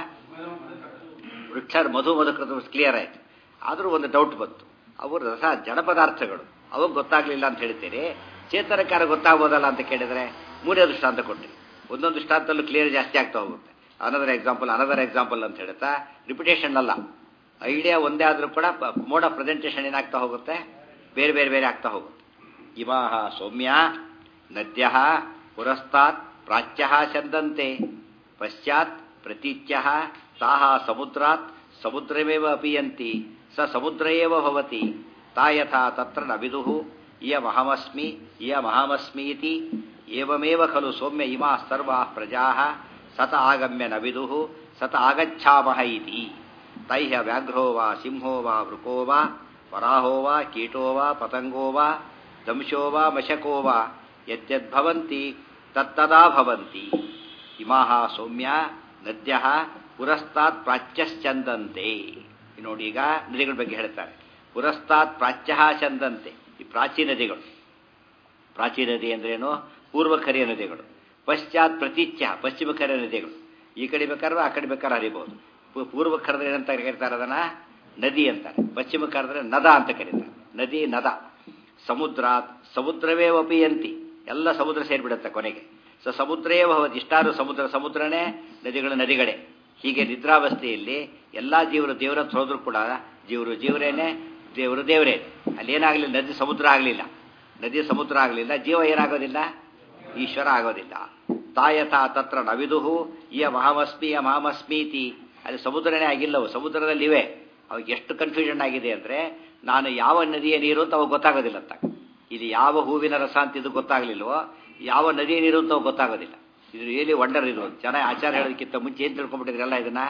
ವೃಕ್ಷ ಮಧು ಮಧುಕೃತ ಕ್ಲಿಯರ್ ಆಯಿತು ಆದರೂ ಒಂದು ಡೌಟ್ ಬಂತು ಅವು ರಸ ಜಡ ಪದಾರ್ಥಗಳು ಅವಾಗ ಗೊತ್ತಾಗ್ಲಿಲ್ಲ ಅಂತ ಹೇಳ್ತೀರಿ ಚೇತನಕಾರ ಗೊತ್ತಾಗ್ಬೋದಲ್ಲ ಅಂತ ಕೇಳಿದ್ರೆ ಮೂರೇ ದೃಷ್ಟಾಂತ ಕೊಟ್ಟರಿ ಒಂದೊಂದು ದೃಷ್ಟಾಂತಲ್ಲೂ ಕ್ಲಿಯರ್ ಜಾಸ್ತಿ ಆಗ್ತಾ ಹೋಗುತ್ತೆ ಅನದರ್ ಎಕ್ಸಾಂಪಲ್ ಅನದರ್ ಎಕ್ಸಾಂಪಲ್ ಅಂತ ಹೇಳ್ತಾ ರಿಪಿಟೇಷನ್ ಅಲ್ಲ ಐಡಿಯಾ ಒಂದೇ ಆದರೂ ಕೂಡ ಮೋಡ್ ಆಫ್ ಪ್ರೆಸೆಂಟೇಷನ್ ಏನಾಗ್ತಾ ಹೋಗುತ್ತೆ ಬೇರೆ ಬೇರೆ ಬೇರೆ ಆಗ್ತಾ ಹೋಗುತ್ತೆ ಇಮಾಹ ಸೌಮ್ಯ ನದ್ಯ ಪುರಸ್ತಾತ್ ಪ್ರಾಚ್ಯ ಚಂದಂತೆ ಪಶ್ಚಾತ್ ಪ್ರತೀಚ್ಯ ತಾಹ ಸಮುದ್ರಾತ್ ಸಮುದ್ರಮೇವ ಅಪಿಯಂತಿ ಸ ಸಮುದ್ರ ಏವ ಭವತಿ ತಾ ಯಥಾ ತತ್ರ ನ ವಿದುಃ ಇಯಮಹಮಸ್ಮಿ ಇಯಮಹಮಸ್ಮೀತಿ ಏವಮೇವ ಖಲು ಸೌಮ್ಯ ಇಮಾ ಸರ್ವಾ ಪ್ರಜಾ ಸತ ಆಗಮ್ಯ ನ ವಿದುಃ ಸತ ಆಗಚ್ಛಾಮಹ ಇತಿ ತೈಹ ವ್ಯಾಘ್ರೋ ವಾ ಸಿಂಹೋ ವಾ ವೃಕೋ ವಾ ವರಾಹೋ ವಾ ಕೀಟೋ ವಾ ಪತಂಗೋ ವಾ ದಂಶೋ ವಾ ಮಶಕೋ ವಾ ಯದ್ಯದ್ಭವಂತಿ ತತ್ತದಾ ಭವಂತಿ ಇಮಾಹ ಸೌಮ್ಯ ನದ್ಯ ಪುರಸ್ತಾತ್ ಪ್ರಾಚ್ಯಶ್ಚಂದಂತೆ ನೋಡಿ ಈಗ ನದಿಗಳ ಬಗ್ಗೆ ಹೇಳ್ತಾರೆ ಪುರಸ್ತಾತ್ ಪ್ರಾಚ್ಯ ಚಂದಂತೆ ಈ ಪ್ರಾಚೀನ ನದಿಗಳು ಪ್ರಾಚೀನ ನದಿ ಅಂದ್ರೇನು ಪೂರ್ವ ಕರಿಯ ನದಿಗಳು ಪಶ್ಚಾತ್ ಪ್ರತೀಚ್ಯ ಪಶ್ಚಿಮ ಕರಿಯ ನದಿಗಳು ಈ ಕಡೆ ಬೇಕಾದ್ರೆ ಆ ಕಡೆ ಬೇಕಾದ್ರೆ ಹರಿಬಹುದು ಪೂರ್ವ ಕರೆದ್ರೆ ಏನಂತ ಕರೀತಾರೆ ಅದನ್ನ ನದಿ ಅಂತಾರೆ ಪಶ್ಚಿಮ ಕರೆದ್ರೆ ನದ ಅಂತ ಕರೀತಾರೆ ನದಿ ನದ ಸಮುದ್ರಾತ್ ಸಮುದ್ರವೇ ಒಪಿಯಂತಿ ಎಲ್ಲ ಸಮುದ್ರ ಸೇರಿಬಿಡುತ್ತೆ ಕೊನೆಗೆ ಸ ಸಮುದ್ರೇ ಭವತಿ ಇಷ್ಟಾರು ಸಮುದ್ರ ಸಮುದ್ರನೇ ನದಿಗಳು ನದಿಗಳೇ ಹೀಗೆ ನಿದ್ರಾವಸ್ಥೆಯಲ್ಲಿ ಎಲ್ಲ ಜೀವರು ದೇವರ ಹತ್ರ ಹೋದ್ರು ಕೂಡ ಜೀವರು ಜೀವರೇನೆ ದೇವರು ದೇವರೇ ಅಲ್ಲಿ ಏನಾಗಲಿಲ್ಲ ನದಿ ಸಮುದ್ರ ಆಗಲಿಲ್ಲ ನದಿ ಸಮುದ್ರ ಆಗಲಿಲ್ಲ ಜೀವ ಏನಾಗೋದಿಲ್ಲ ಈಶ್ವರ ಆಗೋದಿಲ್ಲ ತಾಯಥ ತತ್ರ ನವಿದುಹು ಇಯ ಮಹಾಮಸ್ಮಿ ಯ ಮಹಾಮಸ್ಮೀತಿ ಅಲ್ಲಿ ಸಮುದ್ರನೇ ಆಗಿಲ್ಲವು ಸಮುದ್ರದಲ್ಲಿ ಇವೆ ಅವಾಗ ಎಷ್ಟು ಕನ್ಫ್ಯೂಷನ್ ಆಗಿದೆ ಅಂದರೆ ನಾನು ಯಾವ ನದಿಯ ನೀರು ಅಂತ ಅವಾಗ ಗೊತ್ತಾಗೋದಿಲ್ಲ ಅಂತ ಇಲ್ಲಿ ಯಾವ ಹೂವಿನ ರಸ ಅಂತ ಇದು ಗೊತ್ತಾಗಲಿಲ್ವೋ ಯಾವ ನದಿಯ ನೀರು ಅಂತ ಅವಾಗ ಗೊತ್ತಾಗೋದಿಲ್ಲ ಇದು ರಿಯಲಿ ವಂಡರ್ ಇದು ಜನ ಆಚಾರ ಹೇಳೋದಕ್ಕಿಂತ ಮುಂಚೆ ಏನು ತಿಳ್ಕೊಂಡ್ಬಿಟ್ಟಿದ್ರಲ್ಲ ಇದನ್ನ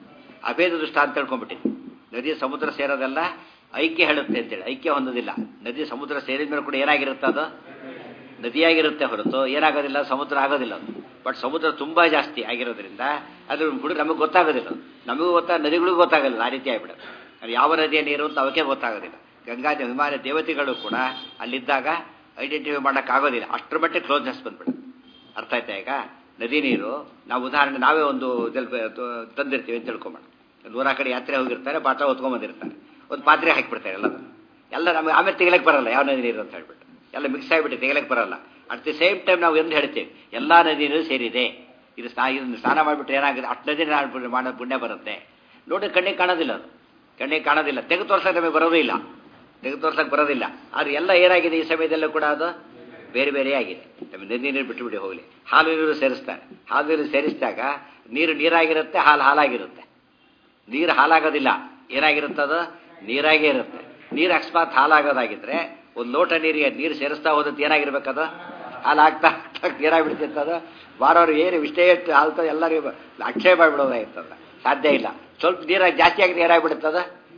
ಅಭೇದ ದುಷ್ಟ ಅಂತ ತಿಳ್ಕೊಂಡ್ಬಿಟ್ಟಿದ್ವಿ ನದಿ ಸಮುದ್ರ ಸೇರೋದೆಲ್ಲ ಐಕ್ಯ ಹೇಳುತ್ತೆ ಅಂತೇಳಿ ಐಕ್ಯ ಹೊಂದೋದಿಲ್ಲ ನದಿ ಸಮುದ್ರ ಸೇರಿದ ಮೇಲೆ ಕೂಡ ಏನಾಗಿರುತ್ತೆ ಅದು ನದಿಯಾಗಿರುತ್ತೆ ಹೊರತು ಏನಾಗೋದಿಲ್ಲ ಸಮುದ್ರ ಆಗೋದಿಲ್ಲ ಅದು ಬಟ್ ಸಮುದ್ರ ತುಂಬಾ ಜಾಸ್ತಿ ಆಗಿರೋದ್ರಿಂದ ಅದ್ರ ಹುಡುಗ ನಮಗೆ ಗೊತ್ತಾಗೋದಿಲ್ಲ ಅದು. ನಮಗೂ ಗೊತ್ತಾ ನದಿಗಳಿಗೂ ಗೊತ್ತಾಗಲ್ಲ ಆ ರೀತಿ ಆಗ್ಬಿಡುತ್ತೆ ಅದು ಯಾವ ನದಿಯ ನೀರು ಅಂತ ಅವಕ್ಕೆ ಗೊತ್ತಾಗೋದಿಲ್ಲ ಗಂಗಾ ವಿಮಾನ ದೇವತೆಗಳು ಕೂಡ ಅಲ್ಲಿದ್ದಾಗ ಐಡೆಂಟಿಫೈ ಮಾಡೋಕ್ಕಾಗೋದಿಲ್ಲ ಅಷ್ಟರ ಮಟ್ಟಿಗೆ ಕ್ಲೋಸ್ನೆಸ್ ಬಂದ್ಬಿಡುತ್ತೆ ಅರ್ಥ ಆಯ್ತಾ ಈಗ ನದಿ ನೀರು ನಾವು ಉದಾಹರಣೆ ನಾವೇ ಒಂದು ಇದ್ರಲ್ಲಿ ತ- ತಂದಿರ್ತೀವಿ ಅಂತ ತಿಳ್ಕೊಂಬೋಣ ನೂರ ಕಡೆ ಯಾತ್ರೆ ಹೋಗಿರ್ತಾರೆ ಪಾತ್ರ ಹೊತ್ಕೊಂಬಂದಿರ್ತಾರೆ ಒಂದು ಪಾತ್ರೆ ಹಾಕಿಬಿಡ್ತಾರೆ ಎಲ್ಲ ಎಲ್ಲ ನಮಗೆ ಆಮೇಲೆ ತೆಗಿಲಕ್ಕೆ ಬರಲ್ಲ ಯಾವ ನದಿ ನೀರು ಅಂತ ಹೇಳ್ಬಿಟ್ಟು ಎಲ್ಲ ಮಿಕ್ಸ್ ಆಗಿಬಿಟ್ಟು ತೆಗಿಲಕ್ಕೆ ಬರಲ್ಲ ಅಟ್ ದಿ ಸೇಮ್ ಟೈಮ್ ನಾವು ಎಂದು ಹೇಳ್ತೀವಿ ಎಲ್ಲ ನದಿ ನೀರು ಸೇರಿದೆ ಇದು ಸ್ನಾ ಇದನ್ನು ಸ್ನಾನ ಮಾಡಿಬಿಟ್ರೆ ಏನಾಗುತ್ತೆ ಅಷ್ಟು ನದಿ ನೀರು ಮಾಡೋ ಪುಣ್ಯ ಬರುತ್ತೆ ನೋಡಿ ಕಣ್ಣಿಗೆ ಕಾಣೋದಿಲ್ಲ ಅದು ಕಣ್ಣಿಗೆ ಕಾಣೋದಿಲ್ಲ ತೆಗೆದು ತೋರ್ಸಕ್ಕೆ ನಮಗೆ ಬರೋದೇ ಇಲ್ಲ ತೆಗೆದು ತೋರ್ಸಕ್ಕೆ ಬರೋದಿಲ್ಲ ಆದ್ರೆ ಎಲ್ಲ ಏನಾಗಿದೆ ಈ ಸಮಯದಲ್ಲೂ ಕೂಡ ಅದು ಬೇರೆ ಬೇರೆ ಆಗಿದೆ ನಮಗೆ ನದಿ ನೀರು ಬಿಟ್ಟು ಬಿಡಿ ಹೋಗಲಿ ಹಾಲು ನೀರು ಸೇರಿಸ್ತಾರೆ ಹಾಲು ನೀರು ಸೇರಿಸಿದಾಗ ನೀರು ನೀರಾಗಿರುತ್ತೆ ಹಾಲು ಹಾಲಾಗಿರುತ್ತೆ ನೀರು ಹಾಲಾಗೋದಿಲ್ಲ ಏನಾಗಿರುತ್ತೆ ಅದು ನೀರಾಗೇ ಇರುತ್ತೆ ನೀರು ಅಕಸ್ಮಾತ್ ಹಾಲಾಗೋದಾಗಿದ್ರೆ ಒಂದು ಲೋಟ ನೀರಿಗೆ ನೀರು ಸೇರಿಸ್ತಾ ಹೋದಂತ ಏನಾಗಿರ್ಬೇಕದು ಹಾಲು ಆಗ್ತಾ ಆಗ್ತಾ ಏನಾಗ್ಬಿಡ್ತಿತ್ತು ಅದು ಬಾರೋರು ಏನು ಇಷ್ಟೇ ಇಟ್ಟು ಹಾಲ್ತ ಎಲ್ಲರಿಗೂ ಅಕ್ಷಯ ಮಾಡಿಬಿಡೋದಾಗಿರ್ತದ ಸಾಧ್ಯ ಇಲ್ಲ ಸ್ವಲ್ಪ ನೀರಾಗಿ ಜಾಸ್ತಿ ಆಗಿದೆ ಏನಾಗ್ಬಿಡುತ್ತದ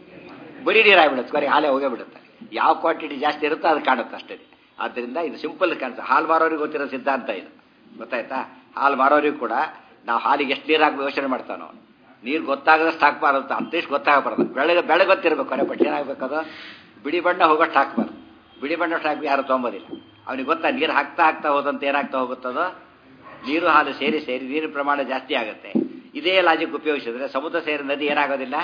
ಬರೀ ನೀರಾಗ್ಬಿಡುತ್ತೆ ಬರೀ ಹಾಲೇ ಹೋಗೇ ಬಿಡುತ್ತೆ ಯಾವ ಕ್ವಾಂಟಿಟಿ ಜಾಸ್ತಿ ಇರುತ್ತೋ ಅದು ಕಾಣುತ್ತೆ ಅಷ್ಟೇ ಆದ್ದರಿಂದ ಇದು ಸಿಂಪಲ್ ಕಾಣಿಸುತ್ತೆ ಹಾಲು ಮಾರೋರಿಗೆ ಗೊತ್ತಿರೋ ಸಿದ್ಧಾಂತ ಇದು ಗೊತ್ತಾಯ್ತಾ ಹಾಲು ಮಾರೋರಿಗೂ ಕೂಡ ನಾವು ಹಾಲಿಗೆ ಎಷ್ಟು ನೀರು ಹಾಕಿ ಯೋಚನೆ ಮಾಡ್ತಾವೆ ನಾವು ನೀರು ಗೊತ್ತಾಗದಷ್ಟು ಹಾಕ್ಬಾರ್ದು ಅಂತಿಷ್ಟು ಗೊತ್ತಾಗಬಾರ್ದು ಬೆಳಗ್ಗೆ ಬೆಳಗ್ಗೆ ಗೊತ್ತಿರ್ಬೇಕು ಕೊನೆ ಬಟ್ ಏನಾಗಬೇಕದು ಬಿಳಿ ಬಣ್ಣ ಹೋಗೋಷ್ಟು ಹಾಕ್ಬಾರ್ದು ಬಿಳಿ ಬಣ್ಣ ಹಾಕಿ ಯಾರು ತೊಗೊಂಬೋದಿಲ್ಲ ಅವನಿಗೆ ಗೊತ್ತಾ ನೀರು ಹಾಕ್ತಾ ಹಾಕ್ತಾ ಹೋದಂತೆ ಏನಾಗ್ತಾ ಹೋಗುತ್ತದೋ ನೀರು ಹಾಲು ಸೇರಿ ಸೇರಿ ನೀರಿನ ಪ್ರಮಾಣ ಜಾಸ್ತಿ ಆಗುತ್ತೆ ಇದೇ ಲಾಜಿಕ್ ಉಪಯೋಗಿಸಿದ್ರೆ ಸಮುದ್ರ ಸೇರಿ ನದಿ ಏನಾಗೋದಿಲ್ಲ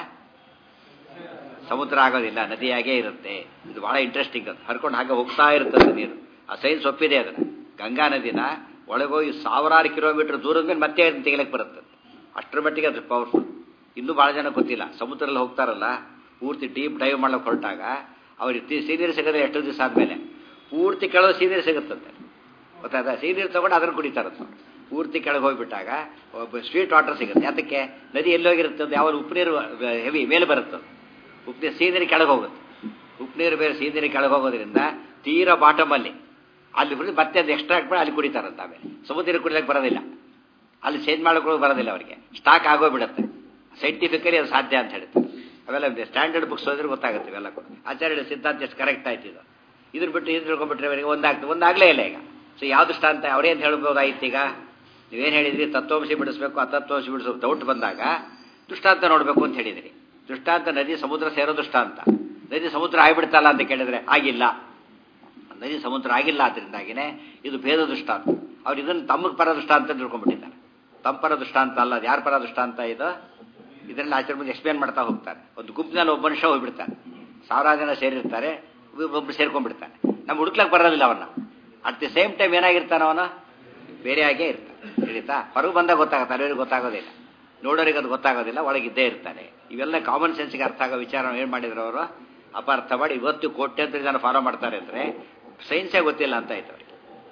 ಸಮುದ್ರ ಆಗೋದಿಲ್ಲ ನದಿಯಾಗೇ ಇರುತ್ತೆ ಇದು ಬಹಳ ಇಂಟ್ರೆಸ್ಟಿಂಗ್ ಅದು ಹರ್ಕೊಂಡು ಹಾಗೆ ಹೋಗ್ತಾ ಇರ್ತದೆ ನೀರು ಆ ಸೈನ್ಸ್ ಒಪ್ಪಿದೆ ಅದನ್ನ ಗಂಗಾ ನದಿನ ಒಳಗೋಗಿ ಸಾವಿರಾರು ಕಿಲೋಮೀಟರ್ ದೂರದ ಮೇಲೆ ಮತ್ತೆ ಅದನ್ನ ತೆಗಿಲಕ್ಕೆ ಬರುತ್ತೆ ಅಷ್ಟರ ಮಟ್ಟಿಗೆ ಅದು ಪವರ್ಫುಲ್ ಇನ್ನೂ ಭಾಳ ಜನ ಗೊತ್ತಿಲ್ಲ ಸಮುದ್ರದಲ್ಲಿ ಹೋಗ್ತಾರಲ್ಲ ಪೂರ್ತಿ ಡೀಪ್ ಡೈವ್ ಮಾಡ್ಲಿಕ್ಕೆ ಹೊರಟಾಗ ಅವ್ರಿಗೆ ಸೀನಿಯರ್ ಸಿಗೋದ್ರೆ ಎಷ್ಟು ದಿವಸ ಆದಮೇಲೆ ಪೂರ್ತಿ ಕೆಳಗೆ ಸೀನಿಯರ್ ಸಿಗುತ್ತಂತೆ ಗೊತ್ತಾಯ್ತಾ ಸೀನಿಯರ್ ತಗೊಂಡು ಅದನ್ನು ಕುಡಿತಾರಂತ ಪೂರ್ತಿ ಕೆಳಗೆ ಹೋಗ್ಬಿಟ್ಟಾಗ ಒಬ್ಬ ಸ್ವೀಟ್ ವಾಟರ್ ಸಿಗುತ್ತೆ ಅದಕ್ಕೆ ನದಿ ಎಲ್ಲಿ ಹೋಗಿರುತ್ತೆ ಅದು ಯಾವ ಉಪ್ಪು ನೀರು ಹೆವಿ ಮೇಲೆ ಬರುತ್ತೆ ಉಪ್ಪು ನೀರು ಸೀನೀರು ಕೆಳಗೆ ಹೋಗುತ್ತೆ ಉಪ್ಪು ನೀರು ಬೇರೆ ಸೀನೀರು ಕೆಳಗೆ ಹೋಗೋದ್ರಿಂದ ತೀರಾ ಬಾಟಮಲ್ಲಿ ಅಲ್ಲಿ ಬಿಟ್ಟು ಮತ್ತೆ ಅದು ಎಕ್ಸ್ಟ್ರಾ ಹಾಕ್ಬಿಟ್ಟು ಅಲ್ಲಿ ಕುಡಿತಾರಂತ ಆಮೇಲೆ ಸಮುದ್ರ ಕುಡಿಯೋಕೆ ಬರೋದಿಲ್ಲ ಅಲ್ಲಿ ಚೇಂಜ್ ಮಾಡೋಕೆ ಬರೋದಿಲ್ಲ ಅವರಿಗೆ ಸ್ಟಾಕ್ ಆಗೋಗ್ಬಿಡುತ್ತೆ ಸೈಂಟಿಫಿಕಲಿ ಅದು ಸಾಧ್ಯ ಅಂತ ಹೇಳುತ್ತೆ ಅವೆಲ್ಲ ಸ್ಟ್ಯಾಂಡರ್ಡ್ ಬುಕ್ಸ್ ಹೋದ್ರೆ ಗೊತ್ತಾಗುತ್ತೆ ಇವೆಲ್ಲ ಕೂಡ ಆಚಾರ್ಯ ಸಿದ್ಧಾಂತ ಎಷ್ಟು ಕರೆಕ್ಟ್ ಆಯ್ತು ಇದು ಇದ್ರ ಬಿಟ್ಟು ಇದು ತಿಳ್ಕೊಂಡ್ಬಿಟ್ರೆ ಅವರಿಗೆ ಒಂದಾಗ್ತದೆ ಒಂದಾಗಲೇ ಇಲ್ಲ ಈಗ ಸೊ ಯಾವ ದೃಷ್ಟಾಂತ ಅವ್ರೇನು ಹೇಳ್ಬೋದಾಯ್ತು ಈಗ ನೀವೇನು ಹೇಳಿದ್ರಿ ತತ್ವಾಂಶ ಬಿಡಿಸ್ಬೇಕು ಅತತ್ವಾಂಶ ಬಿಡಿಸ್ಬೇಕು ಡೌಟ್ ಬಂದಾಗ ದೃಷ್ಟಾಂತ ನೋಡಬೇಕು ಅಂತ ಹೇಳಿದ್ರಿ ದೃಷ್ಟಾಂತ ನದಿ ಸಮುದ್ರ ಸೇರೋ ದೃಷ್ಟಾಂತ ನದಿ ಸಮುದ್ರ ಆಗಿಬಿಡ್ತಲ್ಲ ಅಂತ ಕೇಳಿದ್ರೆ ಆಗಿಲ್ಲ ನದಿ ಸಮುದ್ರ ಆಗಿಲ್ಲ ಆದ್ರಿಂದಾಗಿನೇ ಇದು ಭೇದ ದೃಷ್ಟಾಂತ ಅವ್ರು ಇದನ್ನು ತಮ್ಮ ಪರ ದೃಷ್ಟಾಂತ ತಿಳ್ಕೊಂಡ್ಬಿಟ್ಟಿದ್ದಾರೆ ತಮ್ಮ ಪರ ದೃಷ್ಟಾಂತ ಅಲ್ಲ ಅದು ಯಾರ ಪರ ದೃಷ್ಟಾಂತ ಇದು ಇದರಲ್ಲಿ ಆಚಾರ್ಯ ಮುಂದೆ ಎಕ್ಸ್ಪ್ಲೇನ್ ಮಾಡ್ತಾ ಹೋಗ್ತಾರೆ ಒಂದು ಗುಂಪಿನಲ್ಲಿ ಒಬ್ಬ ಮನುಷ್ಯ ಹೋಗ್ಬಿಡ್ತಾನೆ ಸಾವಿರಾರು ಜನ ಸೇರಿರ್ತಾರೆ ಒಬ್ಬರು ಸೇರ್ಕೊಂಡ್ಬಿಡ್ತಾನೆ ನಮ್ಮ ಹುಡುಕ್ಲಕ್ಕೆ ಬರೋದಿಲ್ಲ ಅವನ್ನ ಅಟ್ ದಿ ಸೇಮ್ ಟೈಮ್ ಏನಾಗಿರ್ತಾನ ಅವನು ಬೇರೆಯಾಗೇ ಇರ್ತಾನೆ ತಿಳಿತಾ ಹೊರಗೆ ಬಂದಾಗ ಗೊತ್ತಾಗುತ್ತೆ ಅಲ್ಲಿವರೆಗೆ ಗೊತ್ತಾಗೋದಿಲ್ಲ ನೋಡೋರಿಗೆ ಅದು ಗೊತ್ತಾಗೋದಿಲ್ಲ ಒಳಗಿದ್ದೇ ಇರ್ತಾನೆ ಇವೆಲ್ಲ ಕಾಮನ್ ಸೆನ್ಸ್ಗೆ ಅರ್ಥ ಆಗೋ ವಿಚಾರ ಏನು ಮಾಡಿದ್ರು ಅವರು ಅಪಾರ್ಥ ಮಾಡಿ ಇವತ್ತು ಕೋಟ್ಯಂತರ ಜನ ಫಾಲೋ ಮಾಡ್ತಾರೆ ಅಂದರೆ ಸೈನ್ಸೇ ಗೊತ್ತಿಲ್ಲ ಅಂತ ಆಯ್ತು ಅವ್ರಿಗೆ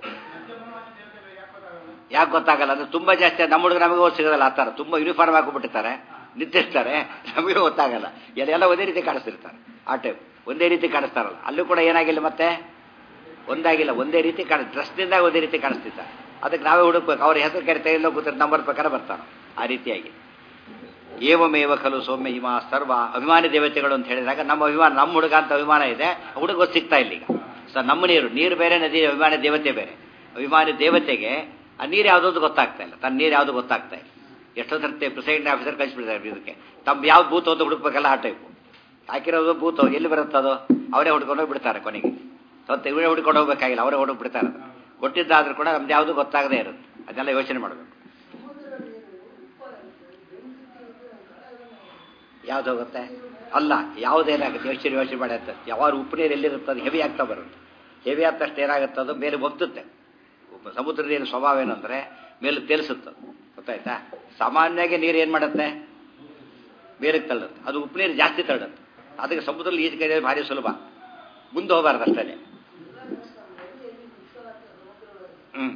ಯಾಕೆ ಗೊತ್ತಾಗಲ್ಲ ಅಂದ್ರೆ ತುಂಬಾ ಜಾಸ್ತಿ ನಮ್ಮ ಹುಡುಗ ನಮಗೆ ಸಿಗೋದಲ್ಲ ಆ ಥರ ತುಂಬ ಯೂನಿಫಾರ್ಮ್ ಹಾಕೊಂಡ್ಬಿಟ್ಟಿರ್ತಾರೆ ನಿಂತಿರ್ತಾರೆ ನಮಗೆ ಗೊತ್ತಾಗಲ್ಲ ಎಲ್ಲ ಒಂದೇ ರೀತಿ ಕಾಣಿಸ್ತಿರ್ತಾರೆ ಆ ಟೈಪ್ ಒಂದೇ ರೀತಿ ಕಾಣಿಸ್ತಾರಲ್ಲ ಅಲ್ಲೂ ಕೂಡ ಏನಾಗಿಲ್ಲ ಮತ್ತೆ ಒಂದಾಗಿಲ್ಲ ಒಂದೇ ರೀತಿ ಕಾಣ ಡ್ರೆಸ್ನಿಂದ ಒಂದೇ ರೀತಿ ಕಾಣಿಸ್ತಿದ್ದಾರೆ ಅದಕ್ಕೆ ನಾವೇ ಹುಡುಕ್ಬೇಕು ಅವ್ರ ಹೆಸರು ಕರಿತಾ ಇಲ್ಲ ಕೂತಾರೆ ನಂಬರ್ ಪ್ರಕಾರ ಬರ್ತಾರೆ ಆ ರೀತಿಯಾಗಿ ಏವಮೇವ ಖಲು ಸೌಮ್ಯ ಹಿಮ ಸರ್ವ ಅಭಿಮಾನಿ ದೇವತೆಗಳು ಅಂತ ಹೇಳಿದಾಗ ನಮ್ಮ ಅಭಿಮಾನ ನಮ್ಮ ಹುಡುಗ ಅಂತ ಅಭಿಮಾನ ಇದೆ ಹುಡುಗ ಗೊತ್ತು ಸಿಗ್ತಾ ಇಲ್ಲ ಈಗ ಸೊ ನಮ್ಮ ನೀರು ನೀರು ಬೇರೆ ನದಿ ಅಭಿಮಾನಿ ದೇವತೆ ಬೇರೆ ಅಭಿಮಾನಿ ದೇವತೆಗೆ ಆ ನೀರು ಯಾವುದೊಂದು ಗೊತ್ತಾಗ್ತಾ ಇಲ್ಲ ತನ್ನ ನೀರು ಯಾವುದು ಗೊತ್ತಾಗ್ತಾ ಇಲ್ಲ ಎಷ್ಟೋ ಸರ್ತಿ ಪ್ರೆಸಿಡೆಂಟ್ ಆಫೀಸರ್ ಕಳಿಸ್ಬಿಡ್ತಾರೆ ಇದಕ್ಕೆ ತಮ್ಮ ಯಾವ್ದು ಬೂತ್ ಒಂದು ಹುಡುಕ್ಬೇಕಲ್ಲ ಆ ಟೈಪು ಹಾಕಿರೋದು ಬೂತ್ ಎಲ್ಲಿ ಬರುತ್ತದೋ ಅವರೇ ಹುಡ್ಕೊಂಡು ಹೋಗ್ಬಿಡ್ತಾರೆ ಕೊನೆಗೆ ಸ್ವಂತ ಇವರೇ ಹುಡ್ಕೊಂಡು ಹೋಗ್ಬೇಕಾಗಿಲ್ಲ ಅವರೇ ಹುಡುಕ್ ಬಿಡ್ತಾರೆ ಕೊಟ್ಟಿದ್ದಾದ್ರೂ ಕೂಡ ನಮ್ದು ಯಾವುದು ಗೊತ್ತಾಗದೇ ಇರುತ್ತೆ ಅದನ್ನೆಲ್ಲ ಯೋಚನೆ ಮಾಡಬೇಕು ಯಾವ್ದು ಹೋಗುತ್ತೆ ಅಲ್ಲ ಯಾವುದೇನಾಗುತ್ತೆ ಯೋಚನೆ ಯೋಚನೆ ಮಾಡಿ ಅಂತ ಯಾವಾಗ ಉಪ್ಪು ನೀರು ಎಲ್ಲಿರುತ್ತೆ ಅದು ಹೆವಿ ಆಗ್ತಾ ಬರುತ್ತೆ ಹೆವಿ ಆದ ತಕ್ಷಣ ಏನಾಗುತ್ತೆ ಅದು ಮೇಲೆ ಒಗ್ತುತ್ತೆ ಉಪ್ಪು ಸಮುದ್ರ ನೀರಿನ ಸ್ವಭಾವ ಏನಂದ್ರೆ ಮೇಲೆ ತೇಲಿಸುತ್ತೆ ಗೊತ್ತಾಯ್ತಾ ಸಾಮಾನ್ಯವಾಗಿ ನೀರು ಏನು ಮಾಡುತ್ತೆ ಬೇರೆಗೆ ತಳ್ಳುತ್ತೆ ಅದು ಉಪ್ಪು ನೀರು ಜಾಸ್ತಿ ತಳ್ಳುತ್ತೆ ಅದಕ್ಕೆ ಸಮುದ್ರದಲ್ಲಿ ಈಜು ಕೈ ಭಾರಿ ಸುಲಭ ಮುಂದೆ ಹೋಗಬಾರ್ದು ಅಷ್ಟೇ ಹ್ಮ್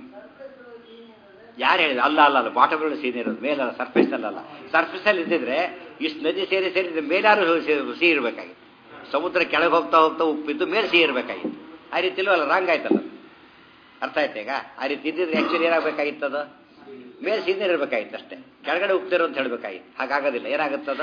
ಯಾರು ಹೇಳಿದ್ರು ಅಲ್ಲ ಅಲ್ಲ ಅಲ್ಲ ಬಾಟಮ್ಗಳು ಸೀನ್ ಇರೋದು ಮೇಲಲ್ಲ ಸರ್ಫೇಸ್ ಅಲ್ಲ ಸರ್ಫೇಸ್ ಅಲ್ಲಿ ಇದ್ದಿದ್ರೆ ಇಷ್ಟು ನದಿ ಸೇರಿ ಸೇರಿ ಮೇಲಾರು ಸಿಹಿ ಇರಬೇಕಾಗಿತ್ತು ಸಮುದ್ರ ಕೆಳಗೆ ಹೋಗ್ತಾ ಹೋಗ್ತಾ ಉಪ್ಪಿದ್ದು ಮೇಲೆ ಸಿಹಿ ಇರಬೇಕಾಗಿತ್ತು ಆ ರೀತಿ ಅಲ್ಲ ರಾಂಗ್ ಆಯ್ತಲ್ಲ ಅರ್ಥ ಆಯ್ತು ಈಗ ಆ ರೀತಿ ಇದ್ದಿದ್ರೆ ಆಕ್ಚುಲಿ ಏನಾಗಬೇಕಾಗಿತ್ತದ ಮೇಲೆ ಸೀನಿ ಇರಬೇಕಾಗಿತ್ತು ಅಷ್ಟೇ ಕೆಳಗಡೆ ಉಪ್ತಿರೋ ಅಂತ ಹೇಳಬೇಕಾಗಿತ್ತು ಹಾಗಾಗೋದಿಲ್ಲ ಏನಾಗುತ್ತದ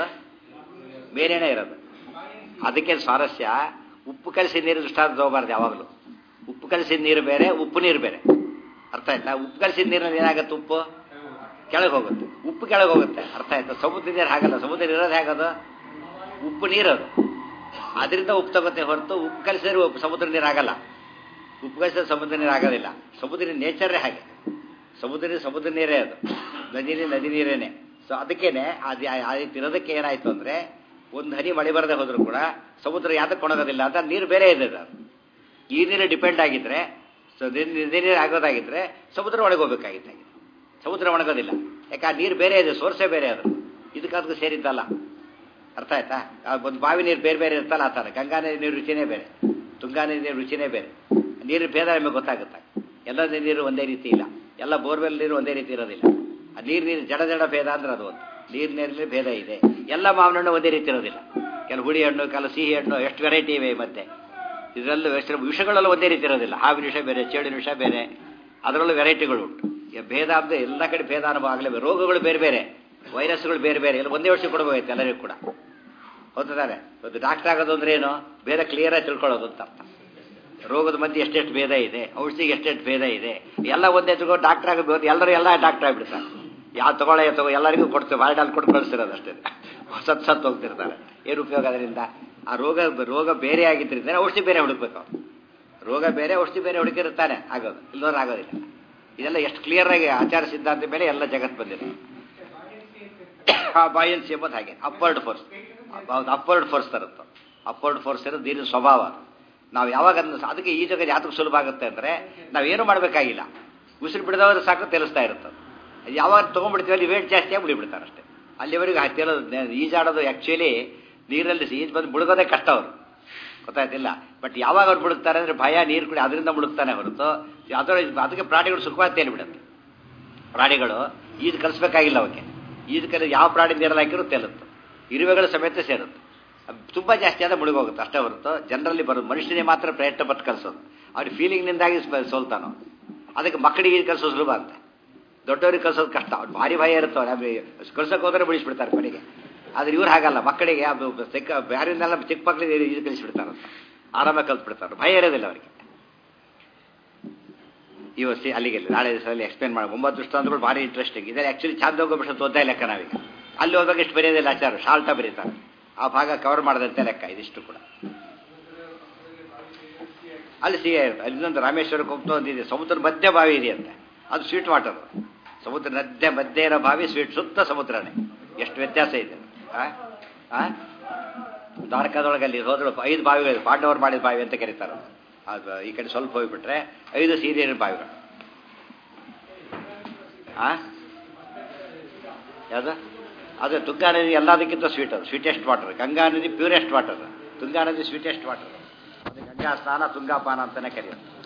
ಬೇರೆನೇ ಇರೋದು ಅದಕ್ಕೆ ಸ್ವಾರಸ್ಯ ಉಪ್ಪು ಕಲಸಿ ನೀರು ದೃಷ್ಟಾಂತ ತಗೋಬಾರ್ದು ಯಾವಾಗಲೂ ಉಪ್ಪು ಕಲಸಿದ ನೀರು ಬೇರೆ ಉಪ್ಪು ನೀರು ಬೇರೆ ಅರ್ಥ ಆಯ್ತಾ ಉಪ್ಪು ಕಲಸಿದ ನೀರಿನಲ್ಲಿ ಏನಾಗುತ್ತೆ ಉಪ್ಪು ಕೆಳಗೆ ಹೋಗುತ್ತೆ ಉಪ್ಪು ಕೆಳಗೆ ಹೋಗುತ್ತೆ ಅರ್ಥ ಆಯ್ತಾ ಸಮುದ್ರ ನೀರು ಹಾಗಲ್ಲ ಸಮುದ್ರ ಇರೋದು ಹೇಗದು ಉಪ್ಪು ನೀರದು ಅದರಿಂದ ಉಪ್ಪು ತಗೋತೆ ಹೊರತು ಉಪ್ಪು ಕಲಸಿದ್ರೆ ಉಪ್ಪು ಸಮುದ್ರ ನೀರು ಆಗಲ್ಲ ಉಪ್ಪು ಕಲಸಿದ್ರೆ ಸಮುದ್ರ ನೀರು ಆಗೋದಿಲ್ಲ ಸಮುದ್ರ ನೇಚರೇ ಹಾಗೆ ಸಮುದ್ರ ನೀರು ಸಮುದ್ರ ನೀರೇ ಅದು ನದಿ ನೀರು ನದಿ ನೀರೇನೆ ಸೊ ಅದಕ್ಕೇನೆ ಅದು ಆ ರೀತಿ ಇರೋದಕ್ಕೆ ಏನಾಯ್ತು ಅಂದ್ರೆ ಒಂದು ಹನಿ ಮಳೆ ಬರದೆ ಹೋದ್ರು ಕೂಡ ಸಮುದ್ರ ಯಾತಕ್ಕೆ ಒಣಗೋದಿಲ್ಲ ಅಂತ ನೀರು ಬೇರೆ ಇದೆ ಅದು ಈ ನೀರು ಡಿಪೆಂಡ್ ಆಗಿದ್ರೆ ಸೊ ನದಿ ನೀರು ಆಗೋದಾಗಿದ್ರೆ ಸಮುದ್ರ ಒಣಗೋಬೇಕಾಗಿತ್ತು ಸಮುದ್ರ ಒಣಗೋದಿಲ್ಲ ಯಾಕೆ ಆ ನೀರು ಬೇರೆ ಇದೆ ಸೋರ್ಸೇ ಬೇರೆ ಅದು ಇದಕ್ಕೆ ಅದಕ್ಕೆ ಸೇರಿದ್ದಲ್ಲ ಅರ್ಥ ಆಯ್ತಾ ಆ ಒಂದು ಬಾವಿ ನೀರು ಬೇರೆ ಬೇರೆ ಇರ್ತಲ್ಲ ಆ ಥರ ಗಂಗಾ ನದಿ ನೀರು ರುಚಿನೇ ಬೇರೆ ತುಂಗಾ ನದಿ ನೀರು ರುಚಿನೇ ಬೇರೆ ನೀರು ಭೇದ ನಿಮಗೆ ಗೊತ್ತಾಗುತ್ತೆ ಎಲ್ಲ ನೀರು ಒಂದೇ ರೀತಿ ಇಲ್ಲ ಎಲ್ಲ ಬೋರ್ವೆಲ್ ನೀರು ಒಂದೇ ರೀತಿ ಇರೋದಿಲ್ಲ ಆ ನೀರು ನೀರು ಜಡ ಜಡ ಭೇದ ಅಂದ್ರೆ ಅದು ಒಂದು ನೀರು ನೀರಲ್ಲಿ ಭೇದ ಇದೆ ಎಲ್ಲ ಮಾವಿನ ಹಣ್ಣು ಒಂದೇ ರೀತಿ ಇರೋದಿಲ್ಲ ಕೆಲವು ಹುಳಿ ಹಣ್ಣು ಕೆಲವು ಸಿಹಿ ಹಣ್ಣು ಎಷ್ಟು ವೆರೈಟಿ ಇವೆ ಮತ್ತೆ ಇದರಲ್ಲೂ ಎಷ್ಟು ವಿಷಗಳಲ್ಲೂ ಒಂದೇ ರೀತಿ ಇರೋದಿಲ್ಲ ಹಾವಿನ ವಿಷ ಬೇರೆ ಚೇಳಿನ ವಿಷ ಬೇರೆ ಅದರಲ್ಲೂ ವೆರೈಟಿಗಳು ಉಂಟು ಈಗ ಭೇದ ಅಂದರೆ ಎಲ್ಲ ಕಡೆ ಭೇದ ಅನುಭವ ಆಗಲೇ ರೋಗಗಳು ಬೇರೆ ಬೇರೆ ವೈರಸ್ಗಳು ಬೇರೆ ಬೇರೆ ಎಲ್ಲ ಒಂದೇ ವರ್ಷ ಕೊಡಬೇಕಾಯ್ತು ಎಲ್ಲರಿಗೂ ಕೂಡ ಹೌದಾನೆ ಇವತ್ತು ಡಾಕ್ಟರ್ ಆಗೋದು ಅಂದ್ರೆ ಏನು ಭೇದ ಕ್ಲಿಯರಾಗಿ ತಿಳ್ಕೊಳ್ಳೋದು ಅಂತ ಅರ್ಥ ರೋಗದ ಮಧ್ಯೆ ಎಷ್ಟೆಷ್ಟು ಭೇದ ಇದೆ ಔಷಧಿಗೆ ಎಷ್ಟೆಷ್ಟು ಭೇದ ಇದೆ ಎಲ್ಲ ಒಂದೇ ತಗೋ ಡಾಕ್ಟರ್ ಆಗಬೇಕು ಎಲ್ಲರೂ ಎಲ್ಲ ಡಾಕ್ಟರ್ ಆಗಿಬಿಡ್ತಾರೆ ಯಾವ ತಗೊಳ್ಳೆ ತಗೋ ಎಲ್ಲರಿಗೂ ಕೊಡ್ತೇವೆ ಬಾಲ್ಡಾಲ್ ಕೊಟ್ಟು ಕಳಿಸ್ತಿರೋದು ಅಷ್ಟೇ ಸತ್ ಸತ್ತು ಹೋಗ್ತಿರ್ತಾರೆ ಏನು ಉಪಯೋಗ ಅದರಿಂದ ಆ ರೋಗ ರೋಗ ಬೇರೆ ಆಗಿದ್ದರಿಂದ ಔಷಧಿ ಬೇರೆ ಹುಡುಕ್ಬೇಕು ಅವ್ರು ರೋಗ ಬೇರೆ ಔಷಧಿ ಬೇರೆ ಹುಡುಕಿರುತ್ತಾನೆ ಆಗೋದು ಇಲ್ಲೋರು ಆಗೋದಿಲ್ಲ ಇದೆಲ್ಲ ಎಷ್ಟು ಕ್ಲಿಯರ್ ಆಗಿ ಆಚಾರ ಸಿದ್ಧಾಂತ ಮೇಲೆ ಎಲ್ಲ ಜಗತ್ತು ಬಂದಿದೆ ಆ ಬಾಯನ್ಸಿ ಎಂಬುದು ಹಾಗೆ ಅಪ್ವರ್ಡ್ ಫೋರ್ಸ್ ಹೌದು ಅಪ್ವರ್ಡ್ ಫೋರ್ಸ್ ತರುತ್ತೆ ಅಪ್ವರ್ಡ್ ಫೋರ್ಸ್ ಇರೋದು ನೀರಿನ ಸ್ವಭಾವ ನಾವು ಯಾವಾಗ ಅದಕ್ಕೆ ಈ ಜಗತ್ತು ಯಾತಕ್ಕೆ ಸುಲಭ ಆಗುತ್ತೆ ಅಂದರೆ ನಾವೇನು ಮಾಡಬೇಕಾಗಿಲ್ಲ ಉಸಿರು ಬಿಡದವರು ಸಾಕು ತೇಲಿಸ್ತಾ ಇರುತ್ತೆ ಯಾವಾಗ ತೊಗೊಂಡ್ಬಿಡ್ತೀವಿ ಅಲ್ಲಿ ವೇಟ್ ಜಾಸ್ತಿ ಆಗಿ ಬಿಡಿಬಿಡ್ತಾರೆ ಅಷ್ಟೇ ಅಲ್ಲಿವರೆಗೂ ತೇಲೋದು ಈಜಾಡೋದು ಆ್ಯಕ್ಚುಲಿ ನೀರಲ್ಲಿ ಈಜು ಬಂದು ಮುಳುಗೋದೇ ಕಷ್ಟ ಅವರು ಗೊತ್ತಾಯ್ತಿಲ್ಲ ಬಟ್ ಯಾವಾಗ ಅವ್ರು ಮುಳುಗ್ತಾರೆ ಅಂದರೆ ಭಯ ನೀರು ಕುಡಿ ಅದರಿಂದ ಮುಳುಗ್ತಾನೆ ಹೊರತು ಅದರ ಅದಕ್ಕೆ ಪ್ರಾಣಿಗಳು ಸುಖವಾಗಿ ತೇಲಿಬಿಡುತ್ತೆ ಪ್ರಾಣಿಗಳು ಈಜು ಕಲಿಸ್ಬೇಕಾಗಿಲ್ಲ ಅವಕ್ಕೆ ಈಜು ಕಲಿ ಯಾವ ಪ್ರಾಣಿ ನೀರಲ್ಲಿ ಹಾಕಿರೋ ತೇಲುತ್ತೆ ಇರುವೆಗಳ ಸಮೇತ ಸೇರುತ್ತೆ ತುಂಬ ಜಾಸ್ತಿ ಆದ ಮುಳುಗೋಗುತ್ತೆ ಅಷ್ಟೇ ಹೊರತು ಜನರಲ್ಲಿ ಬರೋದು ಮನುಷ್ಯನೇ ಮಾತ್ರ ಪ್ರಯತ್ನ ಪಟ್ಟು ಕಲಿಸೋದು ಅವ್ರ ಫೀಲಿಂಗ್ನಿಂದಾಗಿ ಸೋಲ್ತಾನೋ ಅದಕ್ಕೆ ಮಕ್ಕಳಿಗೆ ಈಜು ಕಲಿಸೋದು ಸುಲಭ ಅಂತ ದೊಡ್ಡವ್ರಿಗೆ ಕಲಿಸೋದು ಕಷ್ಟ ಅವ್ರು ಭಾರಿ ಭಯ ಇರುತ್ತೆ ಅವ್ರು ಕಳ್ಸೋಕೆ ಹೋದ್ರೆ ಬಿಡಿಸ್ಬಿಡ್ತಾರೆ ಕೊನೆಗೆ ಆದ್ರೆ ಇವ್ರು ಹಾಗಲ್ಲ ಮಕ್ಕಳಿಗೆ ಅದು ಚಿಕ್ಕ ಯಾರಿಂದೆಲ್ಲ ಚಿಕ್ಕ ಮಕ್ಕಳಿಗೆ ಈಜು ಕಲಿಸ್ಬಿಡ್ತಾರೆ ಆರಾಮಾಗಿ ಕಲ್ತ್ಬಿಡ್ತಾರೆ ಭಯ ಇರೋದಿಲ್ಲ ಅವರಿಗೆ ಇವತ್ತು ಅಲ್ಲಿಗೆ ನಾಳೆ ದಿವಸದಲ್ಲಿ ಎಕ್ಸ್ಪ್ಲೇನ್ ಮಾಡಿ ಒಂಬತ್ತು ದೃಷ್ಟಾಂತಗಳು ಭಾರಿ ಇಂಟ್ರೆಸ್ಟಿಂಗ್ ಇದರಲ್ಲಿ ಆ್ಯಕ್ಚುಲಿ ಚಾಂದ ಹೋಗೋಬಿಟ್ಟು ಓದ್ತಾ ಲೆಕ್ಕ ನಾವೀಗ ಅಲ್ಲಿ ಹೋದಾಗ ಇಷ್ಟು ಬರೆಯೋದಿಲ್ಲ ಆಚಾರ ಶಾಲ್ಟ ಬರೀತಾರೆ ಆ ಭಾಗ ಕವರ್ ಮಾಡದಂತೆ ಲೆಕ್ಕ ಇದಿಷ್ಟು ಕೂಡ ಅಲ್ಲಿ ಸಿಹಿ ಇರುತ್ತೆ ಅಲ್ಲಿಂದ ರಾಮೇಶ್ವರಕ್ಕೆ ಹೋಗ್ತಾ ಒಂದಿದೆ ಸಮುದ್ರ ಮಧ್ಯ ಬಾವಿ ಇದೆಯಂತೆ ಅದು ಸ್ವೀಟ್ ವಾಟರ್ ಸಮುದ್ರ ಮಧ್ಯ ಮಧ್ಯೆ ಇರೋ ಬಾವಿ ಸ್ವೀಟ್ ಸುತ್ತ ಸಮುದ್ರನೇ ಎಷ್ಟು ವ್ಯತ್ಯಾಸ ಇದೆ ಆ ದ್ವಾರಕಾದೊಳಗೆ ಅಲ್ಲಿ ಹೋದ್ರು ಐದು ಬಾವಿಗಳು ಪಾಂಡವರು ಮಾಡಿದ ಬಾವಿ ಅಂತ ಕರೀತಾರೆ ಅದು ಈ ಕಡೆ ಸ್ವಲ್ಪ ಹೋಗ್ಬಿಟ್ರೆ ಐದು ಸೀರಿಯಲ್ ಬಾವಿಗಳು ಆ ಯಾವುದು ಅದು ತುಂಗಾ ನದಿ ಎಲ್ಲದಕ್ಕಿಂತ ಸ್ವೀಟ್ ಅದು ಸ್ವೀಟೆಸ್ಟ್ ವಾಟರ್ ಗಂಗಾ ನದಿ ಪ್ಯೂರೆಸ್ಟ್ ವಾಟರ್ ತುಂಗಾ ನದಿ ಸ್ವೀಟೆಸ್ಟ್ ವಾಟರ್ ಅದು ಗಂಗಾ ಸ್ನಾನ ತುಂಗಾಪಾನ ಅಂತಲೇ ಕರೆಯೋದು